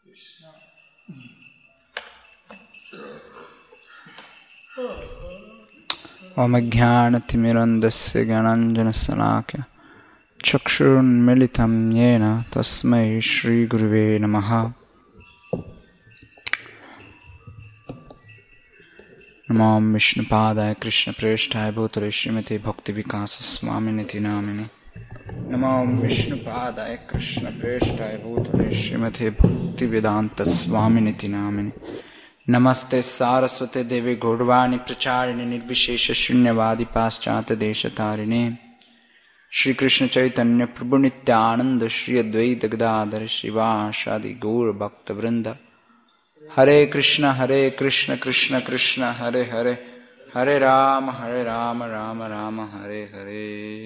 ओमज्ञानतिमिरन्दस्य ज्ञानाञ्जनशलाख्य चक्षुरुन्मिलितं येन तस्मै श्रीगुरुवे नमः नमो विष्णुपादाय कृष्णप्रेष्ठाय भूतले श्रीमती भक्तिविकासस्वामिनिति नामिनि नमो विष्णुपादाय कृष्णप्रेष्ठाय भूतले श्रीमती भक्तिवेदान्तस्वामिनिति नामिनि नमस्ते सारस्वते देवी गौरवाणी प्रचारिणे निर्विशेष शून्यवादी पाश्चात्य देशतारिणे श्री कृष्ण चैतन्य प्रभु नित्यानंद श्री अद्वैत गदाधर शिवाशादि गौर भक्त वृंद हरे कृष्ण हरे कृष्ण कृष्ण कृष्ण हरे हरे हरे राम हरे राम राम राम हरे हरे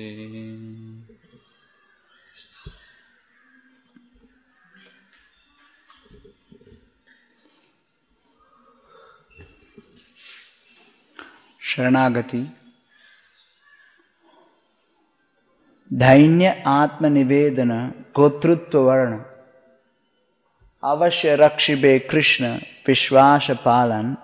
शरणागति धैन्य आत्मनिवेदन गोतृत्व वर्ण अवश्य रक्षिबे कृष्ण विश्वास पालन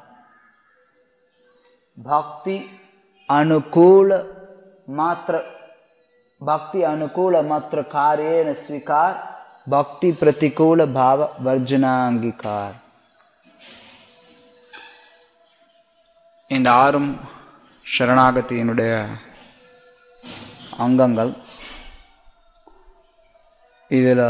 भक्ति अनुकूल मात्र भक्ति अनुकूल मात्र कार्य स्वीकार भक्ति प्रतिकूल भाव वर्जनांगीकार இந்த ஆறும் சரணாகத்தியினுடைய அங்கங்கள் இதில்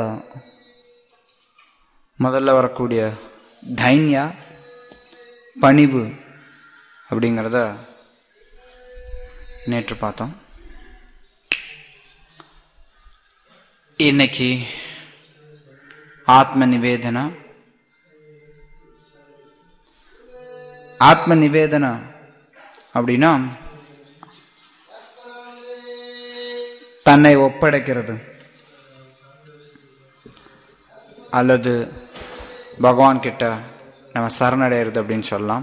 முதல்ல வரக்கூடிய தைன்யா பணிவு அப்படிங்கிறத நேற்று பார்த்தோம் இன்னைக்கு ஆத்ம நிவேதனா ஆத்ம நிவேதனா அப்படின்னா தன்னை ஒப்படைக்கிறது அல்லது பகவான் கிட்ட நம்ம சரணடைகிறது அப்படின்னு சொல்லலாம்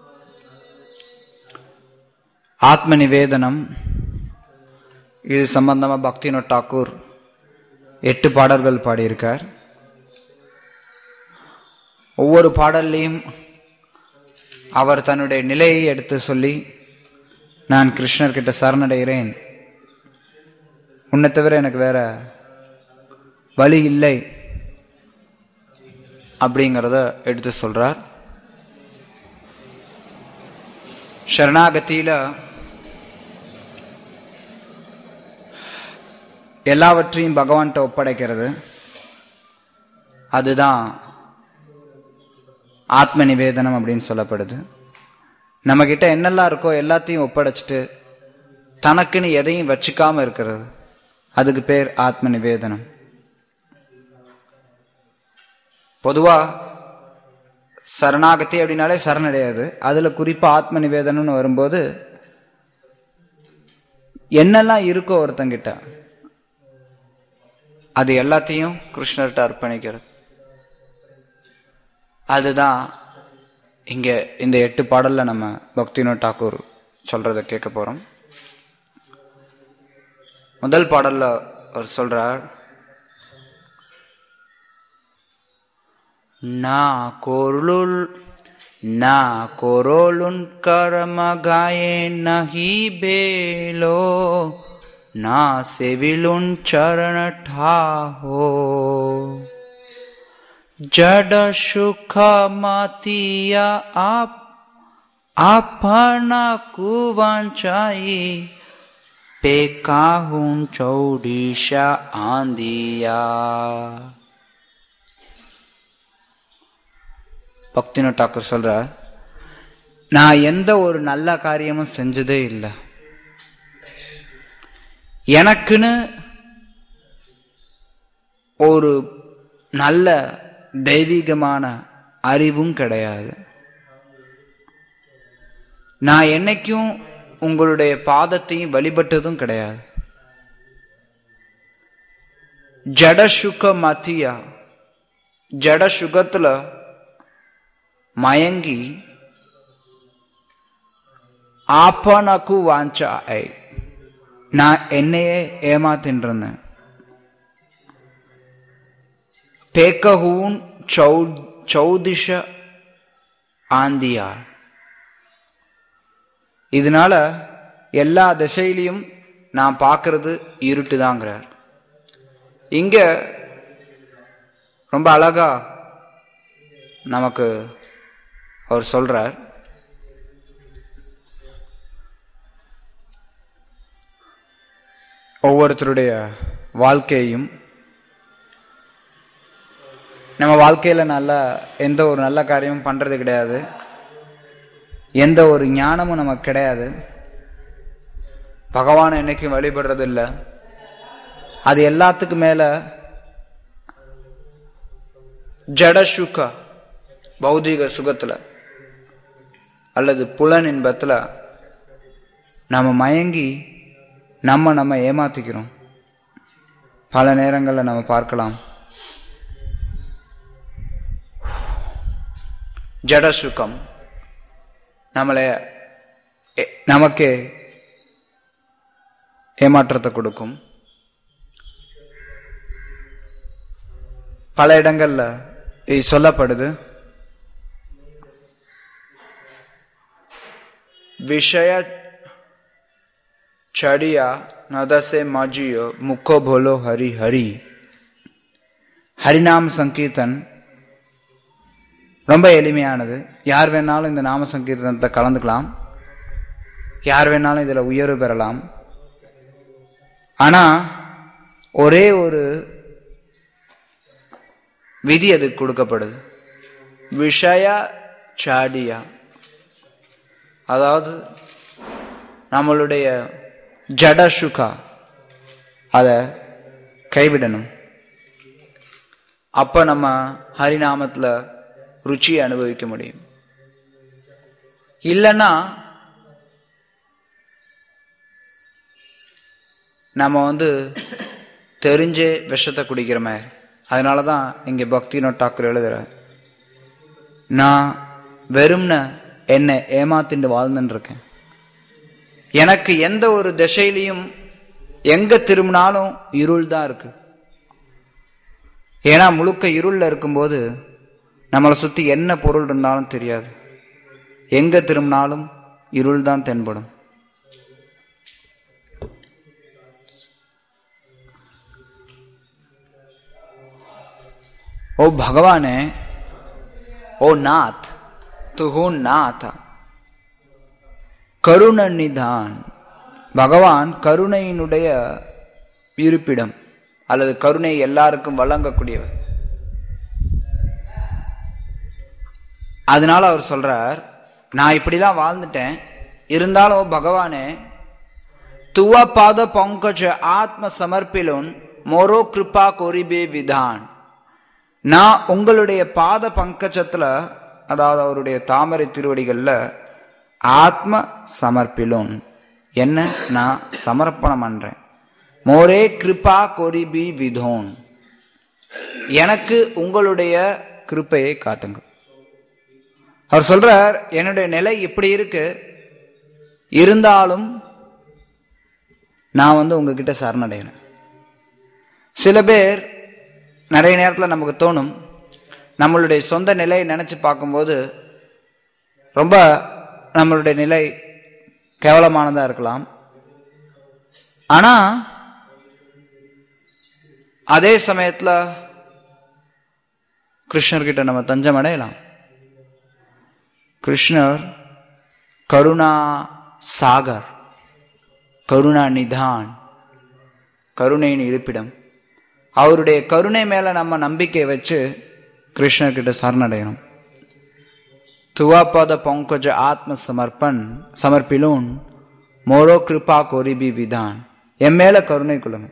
ஆத்ம நிவேதனம் இது சம்பந்தமா பக்தினோ டாக்கூர் எட்டு பாடல்கள் பாடியிருக்கார் ஒவ்வொரு பாடல்லையும் அவர் தன்னுடைய நிலையை எடுத்து சொல்லி நான் கிருஷ்ணர்கிட்ட சரணடைகிறேன் உன்னை தவிர எனக்கு வேற வழி இல்லை அப்படிங்கிறத எடுத்து சொல்றார் சரணாகத்தியில எல்லாவற்றையும் பகவான்கிட்ட ஒப்படைக்கிறது அதுதான் ஆத்ம நிவேதனம் அப்படின்னு சொல்லப்படுது நம்ம கிட்ட என்னெல்லாம் இருக்கோ எல்லாத்தையும் ஒப்படைச்சிட்டு தனக்குன்னு எதையும் வச்சுக்காம இருக்கிறது அதுக்கு பேர் ஆத்ம நிவேதனம் பொதுவா சரணாகதி அப்படின்னாலே சரணடையாது அதுல குறிப்பா ஆத்ம நிவேதனம்னு வரும்போது என்னெல்லாம் இருக்கோ ஒருத்தங்கிட்ட அது எல்லாத்தையும் கிருஷ்ணர்கிட்ட அர்ப்பணிக்கிறது அதுதான் இங்க இந்த எட்டு பாடல்ல நம்ம பக்தினோ டாக்கூர் சொல்றத கேட்க போறோம் முதல் பாடல்ல அவர் சொல்றார் నా కోరులుల్ నా కోరోలున్ కర్మ గాయే నహి బేలో నా సెవిలున్ చరణ ఠాహో जड सुख मतिया आप आपना कुवंचाई पेकाहुं चौडीशा आंदिया பக்தினோ டாக்கர் சொல்றார் நான் எந்த ஒரு நல்ல காரியமும் செஞ்சதே இல்லை எனக்குன்னு ஒரு நல்ல தெய்வீகமான அறிவும் கிடையாது நான் என்னைக்கும் உங்களுடைய பாதத்தையும் வழிபட்டதும் கிடையாது ஜட சுக மத்தியா ஜட சுகத்துல மயங்கி ஆப்பனக்கு வாஞ்சா ஐ நான் என்னையே ஏமாத்தின்னு இருந்தேன் பேக்கஹூன் சௌதிஷ ஆந்தியார் இதனால எல்லா திசையிலையும் நான் பார்க்கறது இருட்டு தாங்கிறார் இங்க ரொம்ப அழகா நமக்கு அவர் சொல்றார் ஒவ்வொருத்தருடைய வாழ்க்கையும் நம்ம வாழ்க்கையில நல்ல எந்த ஒரு நல்ல காரியமும் பண்றது கிடையாது எந்த ஒரு ஞானமும் நமக்கு கிடையாது பகவானை என்னைக்கும் வழிபடுறது இல்ல அது எல்லாத்துக்கும் மேல ஜட சுக பௌதிக சுகத்துல அல்லது புலன் இன்பத்துல நம்ம மயங்கி நம்ம நம்ம ஏமாத்திக்கிறோம் பல நேரங்களில் நம்ம பார்க்கலாம் ஜட சுகம் நம்மளை எ- நமக்கே ஏமாற்றத்தை கொடுக்கும் பல இடங்கள்ல இது சொல்லப்படுது விஷய चढ़िया नद से मजियो मुखो बोलो हरि हरि ஹரிநாம சங்கீர்த்தன் ரொம்ப எளிமையானது யார் வேணாலும் இந்த நாம சங்கீர்த்தனத்தை கலந்துக்கலாம் யார் வேணாலும் இதுல உயர்வு பெறலாம் ஆனா ஒரே ஒரு விதி அதுக்கு கொடுக்கப்படுது விஷய சாடியா அதாவது நம்மளுடைய ஜட சுகா அதை கைவிடணும் அப்ப நம்ம ஹரிநாமத்துல ருச்சியை அனுபவிக்க முடியும் இல்லைன்னா நம்ம வந்து தெரிஞ்சே விஷத்தை குடிக்கிற மாதிரி அதனால தான் இங்கே பக்தினோ டாக்கர் எழுதுற நான் வெறும்ன என்னை ஏமாத்திண்டு வாழ்ந்துன்னு இருக்கேன் எனக்கு எந்த ஒரு திசையிலையும் எங்க திரும்பினாலும் இருள் தான் இருக்கு ஏன்னா முழுக்க இருள்ல இருக்கும்போது நம்மளை சுத்தி என்ன பொருள் இருந்தாலும் தெரியாது எங்க திரும்பினாலும் இருள் தான் தென்படும் ஓ பகவானே ஓ நாத் து ஹூ நாத் கருண நிதான் பகவான் கருணையினுடைய இருப்பிடம் அல்லது கருணை எல்லாருக்கும் வழங்கக்கூடியவர் அதனால அவர் சொல்றார் நான் இப்படிலாம் வாழ்ந்துட்டேன் இருந்தாலும் பகவானே துவ பாத பங்கஜ ஆத்ம சமர்ப்பிலுன் மோரோ கிருபா கொரிபே விதான் நான் உங்களுடைய பாத பங்கஜத்துல அதாவது அவருடைய தாமரை திருவடிகள்ல ஆத்ம சமர்ப்பிலும் என்ன நான் சமர்ப்பணம் பண்றேன் மோரே கிருபா கொரிபி விதோன் எனக்கு உங்களுடைய கிருப்பையை காட்டுங்க அவர் சொல்றார் என்னுடைய நிலை இப்படி இருக்கு இருந்தாலும் நான் வந்து உங்ககிட்ட சரணடைகிறேன் சில பேர் நிறைய நேரத்தில் நமக்கு தோணும் நம்மளுடைய சொந்த நிலையை நினைச்சு பார்க்கும்போது ரொம்ப நம்மளுடைய நிலை கேவலமானதா இருக்கலாம் ஆனா அதே சமயத்துல கிருஷ்ணர்கிட்ட நம்ம தஞ்சம் அடையலாம் கிருஷ்ணர் கருணா சாகர் கருணா நிதான் கருணையின் இருப்பிடம் அவருடைய கருணை மேல நம்ம நம்பிக்கை வச்சு கிருஷ்ணர்கிட்ட சரணடையணும் துவாபத பங்கஜ ஆத்ம சமர்ப்பன் சமர்ப்பிலூன் மோரோ கிருபா கோரிபி விதான் என் மேல கருணை கொள்ளுங்க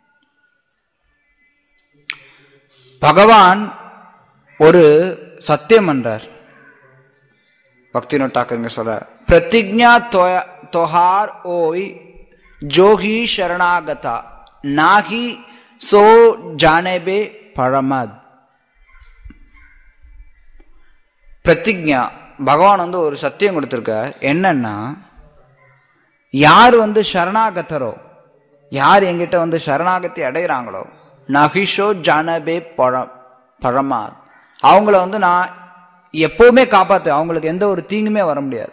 பகவான் ஒரு சத்தியம் பண்றார் பக்தி நோட்டாக்குங்க சொல்ற பிரதிஜா தொஹார் ஓய் ஜோஹி சரணாகதா நாகி சோ ஜானேபே பழமத் பிரதிஜா பகவான் வந்து ஒரு சத்தியம் கொடுத்திருக்கார் என்னன்னா யார் வந்து சரணாகத்தரோ யார் எங்கிட்ட வந்து சரணாகத்தை அடைகிறாங்களோ நகிஷோ ஜானபே பழ பழமாத் அவங்கள வந்து நான் எப்பவுமே காப்பாத்து அவங்களுக்கு எந்த ஒரு தீங்குமே வர முடியாது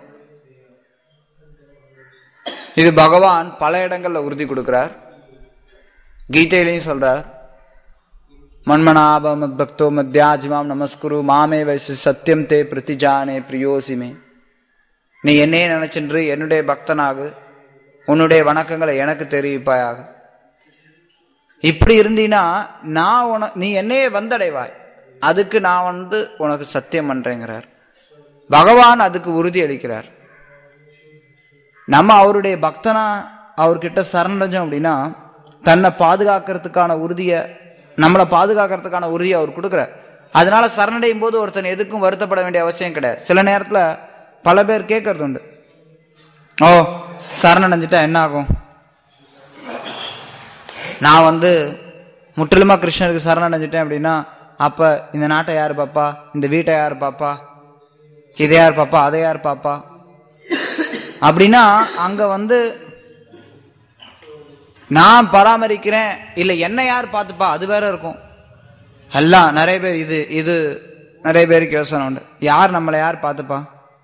இது பகவான் பல இடங்கள்ல உறுதி கொடுக்கிறார் கீதையிலையும் சொல்றார் மன்மனாப மத் பக்தோ மத்யாஜிமாம் நமஸ்குரு மாமே வயசு சத்தியம் தே பிரதிஜானே பிரியோசிமே நீ என்னையே நினைச்சென்று என்னுடைய பக்தனாகு உன்னுடைய வணக்கங்களை எனக்கு தெரிவிப்பாயாக இப்படி இருந்தீனா நான் உன நீ என்னையே வந்தடைவாய் அதுக்கு நான் வந்து உனக்கு சத்தியம் பண்றேங்கிறார் பகவான் அதுக்கு உறுதி அளிக்கிறார் நம்ம அவருடைய பக்தனா அவர்கிட்ட சரணடைஞ்சோம் அப்படின்னா தன்னை பாதுகாக்கிறதுக்கான உறுதிய நம்மளை பாதுகாக்கிறதுக்கான உறுதியை அவர் கொடுக்குறார் அதனால சரணடையும் போது ஒருத்தன் எதுக்கும் வருத்தப்பட வேண்டிய அவசியம் கிடையாது சில நேரத்துல பல பேர் கேட்கறது உண்டு ஓ சரணடைஞ்சிட்டா என்ன ஆகும் நான் வந்து முற்றிலுமா கிருஷ்ணருக்கு சரணடைஞ்சிட்டேன் அப்படின்னா அப்ப இந்த நாட்டை யார் பாப்பா இந்த வீட்டை யார் பாப்பா இதை யார் பாப்பா அதை யார் பாப்பா அப்படின்னா அங்க வந்து நான் பராமரிக்கிறேன் இல்ல என்ன யார் பார்த்துப்பா அது வேற இருக்கும் எல்லாம் நிறைய பேர் இது இது நிறைய பேருக்கு யோசனை உண்டு யார் நம்மளை யார் பார்த்துப்பா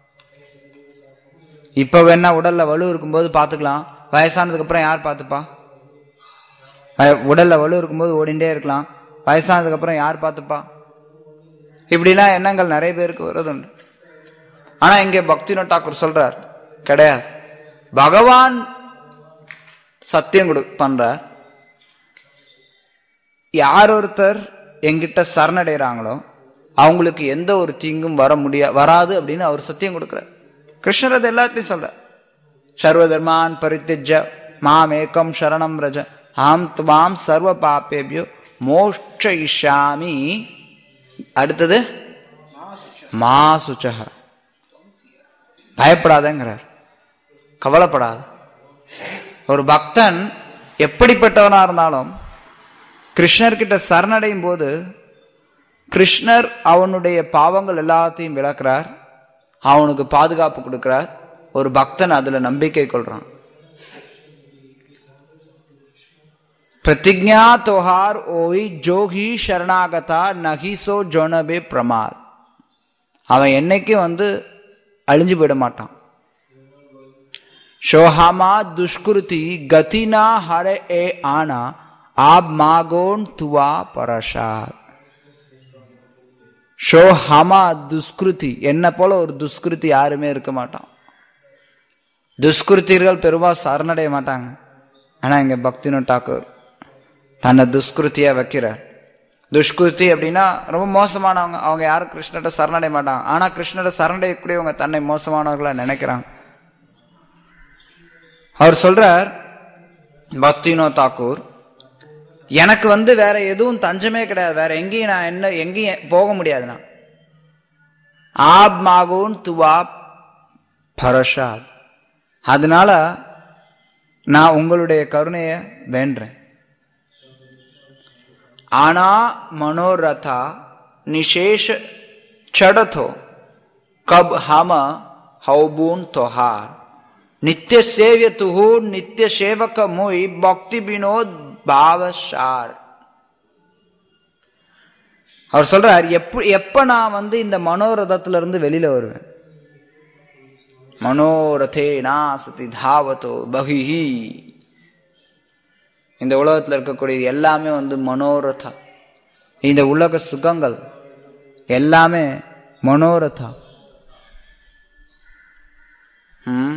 இப்ப வேணா உடல்ல வலு இருக்கும்போது பாத்துக்கலாம் வயசானதுக்கு அப்புறம் யார் பார்த்துப்பா வய- உடல்ல வலு இருக்கும்போது ஓடிண்டே இருக்கலாம் வயசானதுக்கு அப்புறம் யார் பார்த்துப்பா இப்படிலாம் எண்ணங்கள் நிறைய பேருக்கு வருதுண்டு ஆனா இங்கே பக்தினோ டாக்கூர் சொல்றார் கிடையாது பகவான் சத்தியம் கொடு பண்றார் யார் ஒருத்தர் எங்கிட்ட சரணடைறாங்களோ அவங்களுக்கு எந்த ஒரு தீங்கும் வர முடியா வராது அப்படின்னு அவர் சத்தியம் கொடுக்கிறார் கிருஷ்ணர் அது எல்லாத்தையும் சொல்றார் சர்வ தர்மான் பரித்திஜ மாம் ஏகம் சரணம் ரஜ ஆம் துவாம் சர்வ பாப்பேபியோ மோட்சயிஷாமி அடுத்தது மா சுச்சக பயப்படாதங்கிறார் கவலைப்படாத ஒரு பக்தன் எப்படிப்பட்டவனா இருந்தாலும் கிருஷ்ணர்கிட்ட சரணடையும் போது கிருஷ்ணர் அவனுடைய பாவங்கள் எல்லாத்தையும் விளக்குறார் அவனுக்கு பாதுகாப்பு கொடுக்கிறார் ஒரு பக்தன் அதுல நம்பிக்கை கொள்றான் பிரதிஜா தோஹார் ஓய் ஜோகி சரணாகதா நகிசோ ஜோனபே பிரமாத் அவன் என்னைக்கும் வந்து அழிஞ்சு போயிட மாட்டான் शोहामा दुष्कृति गति ना हरे ए आना आप मागोन तुआ परसाद ஷோஹமா துஷ்கிருதி என்ன போல ஒரு துஷ்கிருதி யாருமே இருக்க மாட்டான் துஷ்கிருத்திகள் பெருவா சரணடைய மாட்டாங்க ஆனா இங்க பக்தினோ டாக்கூர் தன்னை துஷ்கிருத்தியா வைக்கிறார் துஷ்கிருத்தி அப்படின்னா ரொம்ப மோசமானவங்க அவங்க யாரும் கிருஷ்ணர்கிட்ட சரணடைய மாட்டாங்க ஆனா கிருஷ்ணரை சரணடையக்கூடியவங்க தன்னை மோசமானவர்களா நினைக்கிறாங்க அவர் சொல்றார் பக்தினோ தாக்கூர் எனக்கு வந்து வேற எதுவும் தஞ்சமே கிடையாது வேற எங்கேயும் நான் என்ன எங்கேயும் போக முடியாது நான் ஆப் மாகூன் துவா பரஷாத் அதனால நான் உங்களுடைய கருணைய வேண்டேன் ஆனா மனோரதா நிசேஷ சடதோ கப் ஹம ஹௌபூன் தொஹார் नित्य सेव्य तुहु नित्य सेवक मोई भक्ति विनोद பாவசார் அவர் சொல்றார் எப்ப எப்ப நான் வந்து இந்த மனோரதத்துல இருந்து வெளியில வருவேன் மனோரதே நாசதி தாவதோ பகிஹி இந்த உலகத்துல இருக்கக்கூடிய எல்லாமே வந்து மனோரதா இந்த உலக சுகங்கள் எல்லாமே மனோரதா ம்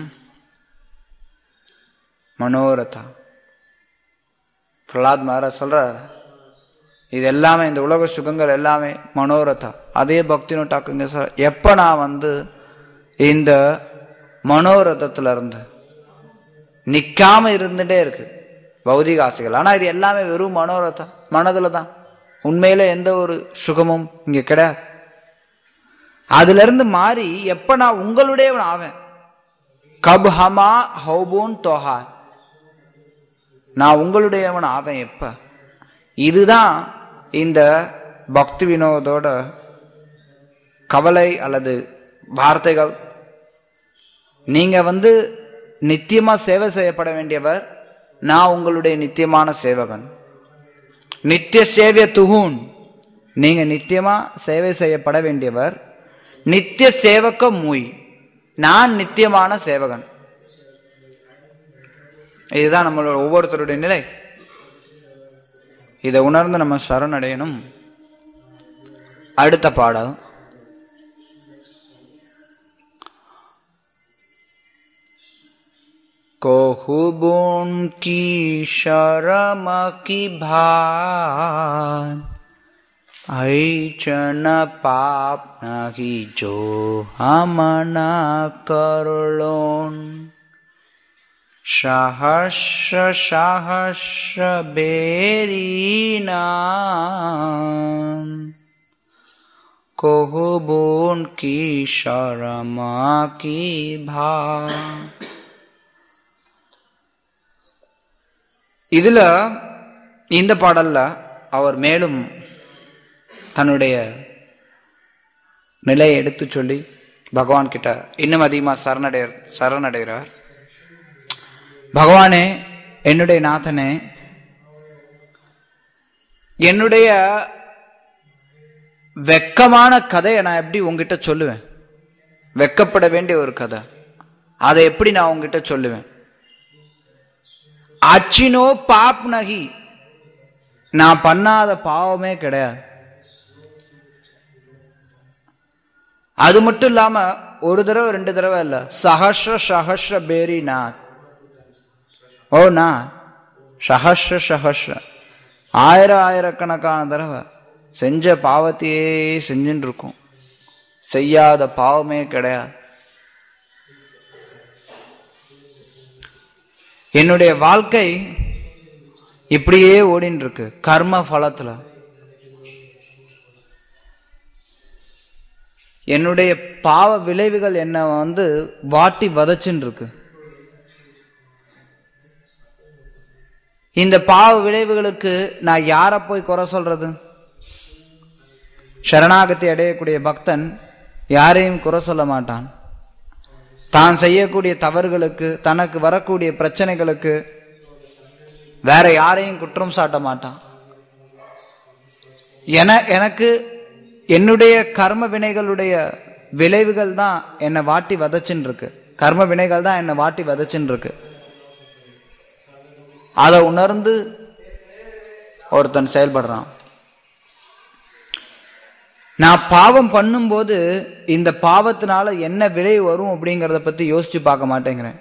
மனோரதா பிரலாத் மகாராஜ் சொல்றார் இது எல்லாமே இந்த உலக சுகங்கள் எல்லாமே மனோரதா அதே பக்தி நோட்டாக்குங்க சொல்ற எப்ப நான் வந்து இந்த மனோரதத்துல இருந்து நிக்காம இருந்துட்டே இருக்கு பௌதிக ஆசைகள் ஆனா இது எல்லாமே வெறும் மனோரதா மனதுல தான் உண்மையில எந்த ஒரு சுகமும் இங்க கிடையாது அதுல இருந்து மாறி எப்ப நான் உங்களுடையவன் ஆவேன் கப் ஹமா ஹௌபூன் தோஹார் நான் உங்களுடையவன் ஆவேன் எப்ப இதுதான் இந்த பக்தி வினோதோட கவலை அல்லது வார்த்தைகள் நீங்க வந்து நித்தியமா சேவை செய்யப்பட வேண்டியவர் நான் உங்களுடைய நித்தியமான சேவகன் நித்திய சேவிய துகூன் நீங்க நித்தியமா சேவை செய்யப்பட வேண்டியவர் நித்திய சேவக மூய் நான் நித்தியமான சேவகன் இதுதான் நம்மளோட ஒவ்வொருத்தருடைய நிலை இதை உணர்ந்து நம்ம சரணடையணும் அடுத்த பாடல் कोहुबुन की शरम की भान ऐचन पाप नहीं जो हम न करलोन सहस्र सहस्र बेरी नाम कोहुबुन की शरम की भान இதுல இந்த பாடல்ல அவர் மேலும் தன்னுடைய நிலையை எடுத்து சொல்லி பகவான் கிட்ட இன்னும் அதிகமா சரணடைய சரணடைகிறார் பகவானே என்னுடைய நாதனே என்னுடைய வெக்கமான கதையை நான் எப்படி உங்ககிட்ட சொல்லுவேன் வெக்கப்பட வேண்டிய ஒரு கதை அதை எப்படி நான் உங்ககிட்ட சொல்லுவேன் அச்சினோ பாப் நகி நான் பண்ணாத பாவமே கிடையாது அது மட்டும் இல்லாம ஒரு தடவை ரெண்டு தடவை இல்ல சஹஸ்ர சஹஸ்ர பேரி நான் ஓ நான் சஹஸ்ர சஹஸ்ர ஆயிரம் ஆயிரக்கணக்கான தடவை செஞ்ச பாவத்தையே செஞ்சுட்டு இருக்கும் செய்யாத பாவமே கிடையாது என்னுடைய வாழ்க்கை இப்படியே ஓடின்னு இருக்கு கர்ம பலத்துல என்னுடைய பாவ விளைவுகள் என்ன வந்து வாட்டி வதச்சுன்னு இருக்கு இந்த பாவ விளைவுகளுக்கு நான் யார போய் குறை சொல்றது சரணாகத்தை அடையக்கூடிய பக்தன் யாரையும் குறை சொல்ல மாட்டான் தான் செய்யக்கூடிய தவறுகளுக்கு தனக்கு வரக்கூடிய பிரச்சனைகளுக்கு வேற யாரையும் குற்றம் சாட்ட மாட்டான் என எனக்கு என்னுடைய கர்ம வினைகளுடைய விளைவுகள் தான் என்னை வாட்டி வதச்சுன்னு இருக்கு கர்ம வினைகள் தான் என்னை வாட்டி வதச்சுன்னு இருக்கு அதை உணர்ந்து ஒருத்தன் செயல்படுறான் நான் பாவம் பண்ணும்போது இந்த பாவத்தினால என்ன விளைவு வரும் அப்படிங்கறத பத்தி யோசிச்சு பார்க்க மாட்டேங்கிறேன்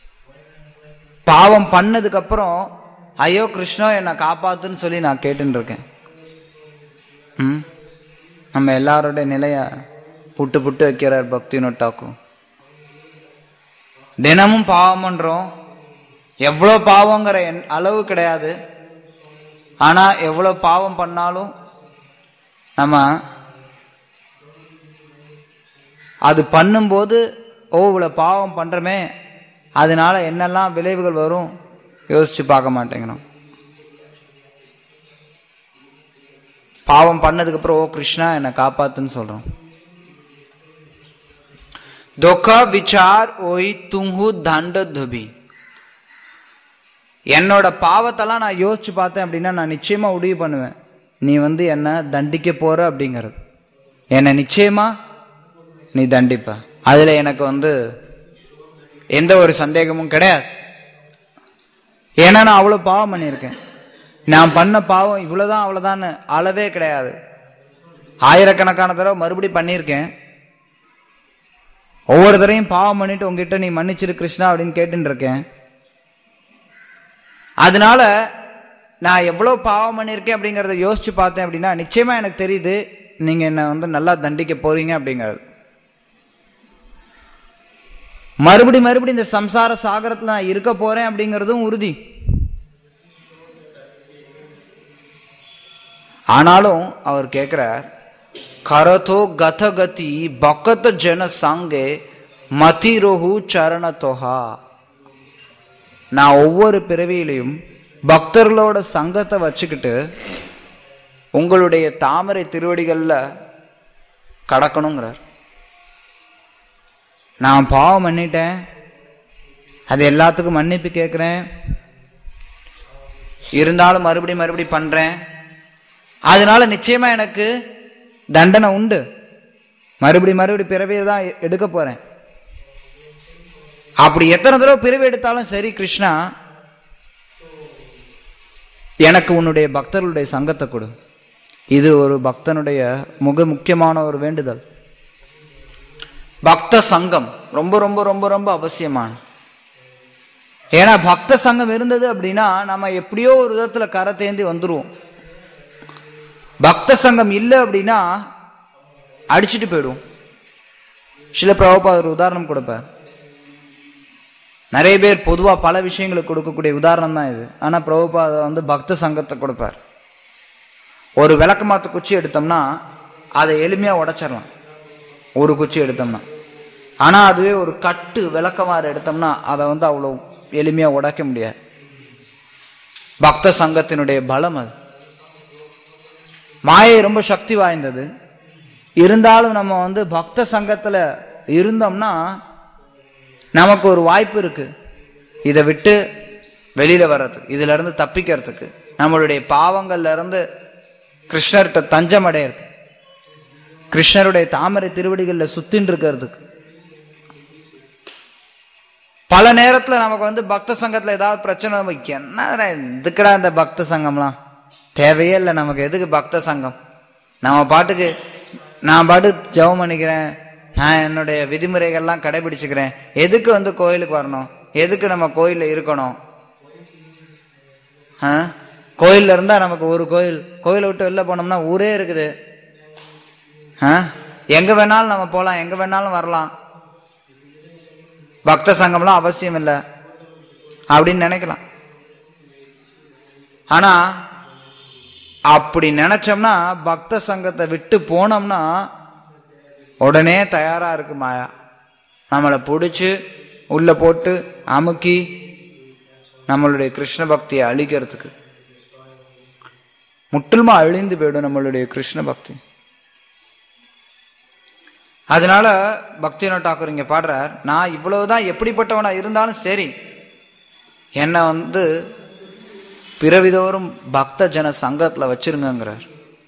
பாவம் பண்ணதுக்கு அப்புறம் ஐயோ கிருஷ்ணா என்னை காப்பாத்துன்னு சொல்லி நான் கேட்டுன்னு இருக்கேன் ம்? நம்ம எல்லாரோட நிலைய புட்டு புட்டு வைக்கிறார் பக்தி நொட்டாக்கும் தினமும் பாவம் பண்றோம் எவ்வளோ பாவங்கிற எண்- அளவு கிடையாது ஆனா எவ்வளவு பாவம் பண்ணாலும் நம்ம அது பண்ணும்போது ஓ இவ்வளவு பாவம் பண்றோமே அதனால என்னெல்லாம் விளைவுகள் வரும் யோசிச்சு பார்க்க மாட்டேங்கிறோம் பாவம் பண்ணதுக்கு அப்புறம் ஓ கிருஷ்ணா என்னை காப்பாத்துன்னு சொல்றோம் துக்க விசார் ஓய் துங்கு தண்ட துபி என்னோட பாவத்தெல்லாம் நான் யோசிச்சு பார்த்தேன் அப்படின்னா நான் நிச்சயமா முடிவு பண்ணுவேன் நீ வந்து என்ன தண்டிக்க போற அப்படிங்கிறது என்னை நிச்சயமா நீ தண்டிப்ப அதுல எனக்கு வந்து எந்த ஒரு சந்தேகமும் கிடையாது ஏன்னா நான் அவ்வளவு பாவம் பண்ணியிருக்கேன் நான் பண்ண பாவம் இவ்வளவுதான் அவ்வளவுதான் அளவே கிடையாது ஆயிரக்கணக்கான தடவை மறுபடி பண்ணியிருக்கேன் ஒவ்வொரு தடவையும் பாவம் பண்ணிட்டு உங்ககிட்ட நீ மன்னிச்சிரு கிருஷ்ணா அப்படின்னு கேட்டுட்டு இருக்கேன் அதனால நான் எவ்வளவு பாவம் பண்ணியிருக்கேன் அப்படிங்கறத யோசிச்சு பார்த்தேன் அப்படின்னா நிச்சயமா எனக்கு தெரியுது நீங்க என்ன வந்து நல்லா தண்டிக்க போறீங்க அப்படிங்கிறது மறுபடி மறுபடி இந்த சம்சார சாகரத்துல நான் இருக்க போறேன் அப்படிங்கறதும் உறுதி ஆனாலும் அவர் கேட்கிறார் கரதோ கதகதி பக்கத்த ஜன சங்கே மதிரோஹு சரணத்தோஹா நான் ஒவ்வொரு பிறவியிலையும் பக்தர்களோட சங்கத்தை வச்சுக்கிட்டு உங்களுடைய தாமரை திருவடிகள்ல கடக்கணுங்கிறார் நான் பாவம் பண்ணிட்டேன் அது எல்லாத்துக்கும் மன்னிப்பு கேட்கிறேன் இருந்தாலும் மறுபடி மறுபடி பண்றேன் அதனால நிச்சயமா எனக்கு தண்டனை உண்டு மறுபடி மறுபடி பிறவியை தான் எ- எடுக்க போறேன் அப்படி எத்தனை தடவை பிறவி எடுத்தாலும் சரி கிருஷ்ணா எனக்கு உன்னுடைய பக்தர்களுடைய சங்கத்தை கொடு இது ஒரு பக்தனுடைய மிக முக்கியமான ஒரு வேண்டுதல் பக்த சங்கம் ரொம்ப ரொம்ப ரொம்ப ரொம்ப அவசியமான ஏன்னா பக்த சங்கம் இருந்தது அப்படின்னா நம்ம எப்படியோ ஒரு விதத்துல கரை தேந்தி வந்துருவோம் பக்த சங்கம் இல்லை அப்படின்னா அடிச்சிட்டு போயிடுவோம் சில பிரபா ஒரு உதாரணம் கொடுப்பார் நிறைய பேர் பொதுவா பல விஷயங்களுக்கு கொடுக்கக்கூடிய உதாரணம் தான் இது ஆனா பிரபுபா வந்து பக்த சங்கத்தை கொடுப்பார் ஒரு விளக்கமாத்து குச்சி எடுத்தோம்னா அதை எளிமையா உடைச்சிடலாம் ஒரு குச்சி எடுத்தோம்னா ஆனா அதுவே ஒரு கட்டு விளக்கமாறு எடுத்தோம்னா அதை வந்து அவ்வளவு எளிமையா உடைக்க முடியாது பக்த சங்கத்தினுடைய பலம் அது மாயை ரொம்ப சக்தி வாய்ந்தது இருந்தாலும் நம்ம வந்து பக்த சங்கத்துல இருந்தோம்னா நமக்கு ஒரு வாய்ப்பு இருக்கு இதை விட்டு வெளியில வர்றதுக்கு இதுல இருந்து தப்பிக்கிறதுக்கு நம்மளுடைய பாவங்கள்ல இருந்து கிருஷ்ணர்கிட்ட தஞ்சம் அடையிறது கிருஷ்ணருடைய தாமரை திருவடிகள்ல சுத்தின்னு இருக்கிறதுக்கு பல நேரத்துல நமக்கு வந்து பக்த சங்கத்துல ஏதாவது பிரச்சனை வந்து, என்னடா எதுக்குடா இந்த பக்த சங்கம்லாம் தேவையே இல்லை நமக்கு எதுக்கு பக்த சங்கம் நம்ம பாட்டுக்கு நான் பாட்டு ஜெபம் பண்ணிக்கிறேன் நான் என்னுடைய விதிமுறைகள்லாம் கடைபிடிச்சுக்கிறேன் எதுக்கு வந்து கோயிலுக்கு வரணும் எதுக்கு நம்ம கோயில்ல இருக்கணும் ஆ? கோயில்ல இருந்தா நமக்கு ஒரு கோயில் கோயிலை விட்டு வெளில போனோம்னா ஊரே இருக்குது ஆ? எங்க வேணாலும் நம்ம போலாம் எங்க வேணாலும் வரலாம் பக்த சங்கம்லாம் அவசியம் இல்லை அப்படின்னு நினைக்கலாம் ஆனா அப்படி நினைச்சோம்னா பக்த சங்கத்தை விட்டு போனோம்னா உடனே தயாரா இருக்கு மாயா நம்மளை பிடிச்சு உள்ள போட்டு அமுக்கி நம்மளுடைய கிருஷ்ண பக்தியை அழிக்கிறதுக்கு முற்றிலுமா அழிந்து போயிடும் நம்மளுடைய கிருஷ்ண பக்தி அதனால பக்திநாத் டாக்கூர் இங்க பாடுறார் நான் இவ்வளவுதான் எப்படிப்பட்டவனா இருந்தாலும் சரி என்னை வந்து பிறவிதோறும் பக்த ஜன சங்கத்துல வச்சிருங்கிறார்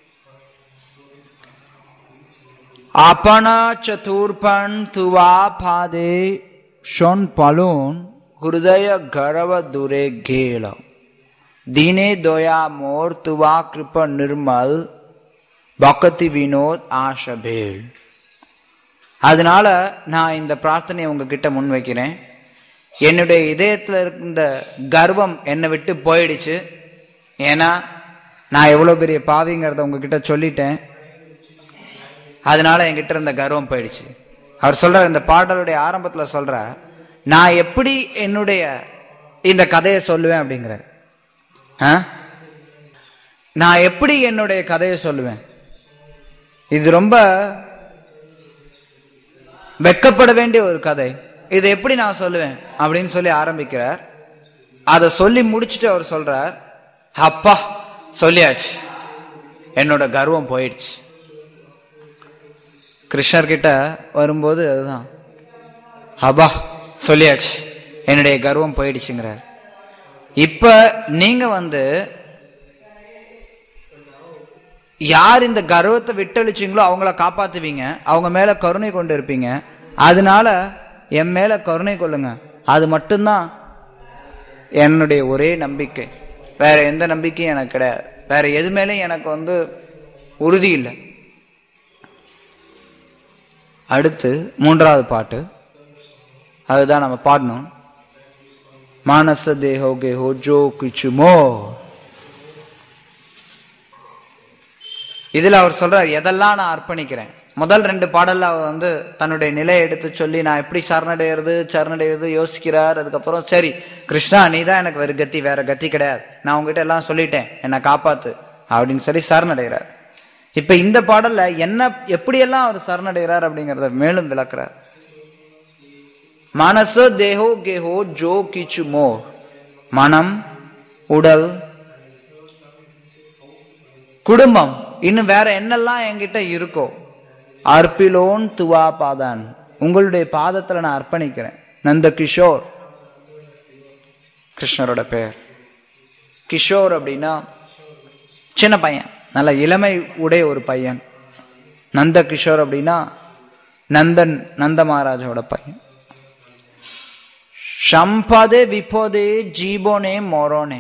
আপনা চতুর্পণ তুয়া পাদে শোন পালন হৃদয় গর্ব দূরে গেল দিনে দয়া মোর তুয়া কৃপ நிர்மல் பக்தி வினோத் ஆஷபேல் அதனால நான் இந்த பிரார்த்தனையை உங்ககிட்ட முன்வைக்கிறேன் என்னுடைய இதயத்துல இருந்த கர்வம் என்னை விட்டு போயிடுச்சு ஏன்னா நான் எவ்வளவு பெரிய பாவிங்கிறத உங்ககிட்ட சொல்லிட்டேன் அதனால என்கிட்ட இருந்த கர்வம் போயிடுச்சு அவர் சொல்றார் இந்த பாடலுடைய ஆரம்பத்துல சொல்ற நான் எப்படி என்னுடைய இந்த கதையை சொல்லுவேன் அப்படிங்கிறார் ஆ? நான் எப்படி என்னுடைய கதையை சொல்லுவேன் இது ரொம்ப வெக்கப்பட வேண்டிய ஒரு கதை இதை எப்படி நான் சொல்லுவேன் அப்படின்னு சொல்லி ஆரம்பிக்கிறார் அதை சொல்லி முடிச்சுட்டு அவர் சொல்றார் அப்பா சொல்லியாச்சு என்னோட கர்வம் போயிடுச்சு கிருஷ்ணர் கிட்ட வரும்போது அதுதான் அப்பா சொல்லியாச்சு என்னுடைய கர்வம் போயிடுச்சுங்கிறார் இப்ப நீங்க வந்து யார் இந்த கர்வத்தை விட்டழிச்சீங்களோ அவங்கள காப்பாத்துவீங்க அவங்க மேல கருணை கொண்டு இருப்பீங்க அதனால என் மேல கருணை கொள்ளுங்க அது மட்டும்தான் என்னுடைய ஒரே நம்பிக்கை வேற எந்த நம்பிக்கையும் எனக்கு கிடையாது வேற எது மேலேயும் எனக்கு வந்து உறுதி இல்லை அடுத்து மூன்றாவது பாட்டு அதுதான் நம்ம பாடணும் மானச தேஹோகே ஹோஜோ கிச்சுமோ இதுல அவர் சொல்றார் எதெல்லாம் நான் அர்ப்பணிக்கிறேன் முதல் ரெண்டு பாடல்ல அவர் வந்து தன்னுடைய நிலையை எடுத்து சொல்லி நான் எப்படி சரணடைகிறது சரணடைகிறது யோசிக்கிறார் அதுக்கப்புறம் சரி கிருஷ்ணா நீ தான் எனக்கு வேற கத்தி வேற கத்தி கிடையாது நான் உங்ககிட்ட எல்லாம் சொல்லிட்டேன் என்னை காப்பாத்து அப்படின்னு சொல்லி சரணடைகிறார் இப்ப இந்த பாடல்ல என்ன எப்படியெல்லாம் அவர் சரணடைகிறார் அப்படிங்கறத மேலும் விளக்குறார் மனச தேஹோ கேஹோ ஜோ கிச்சு மோ மனம் உடல் குடும்பம் இன்னும் வேற என்னெல்லாம் என்கிட்ட இருக்கோ அர்ப்பிலோன் துவா பாதான் உங்களுடைய பாதத்துல நான் அர்ப்பணிக்கிறேன் நந்த கிஷோர் கிருஷ்ணரோட பெயர் கிஷோர் அப்படின்னா சின்ன பையன் நல்ல இளமை உடைய ஒரு பையன் நந்த கிஷோர் அப்படின்னா நந்தன் நந்த மகாராஜோட பையன் சம்பதே விபோதே ஜீபோனே மோரோனே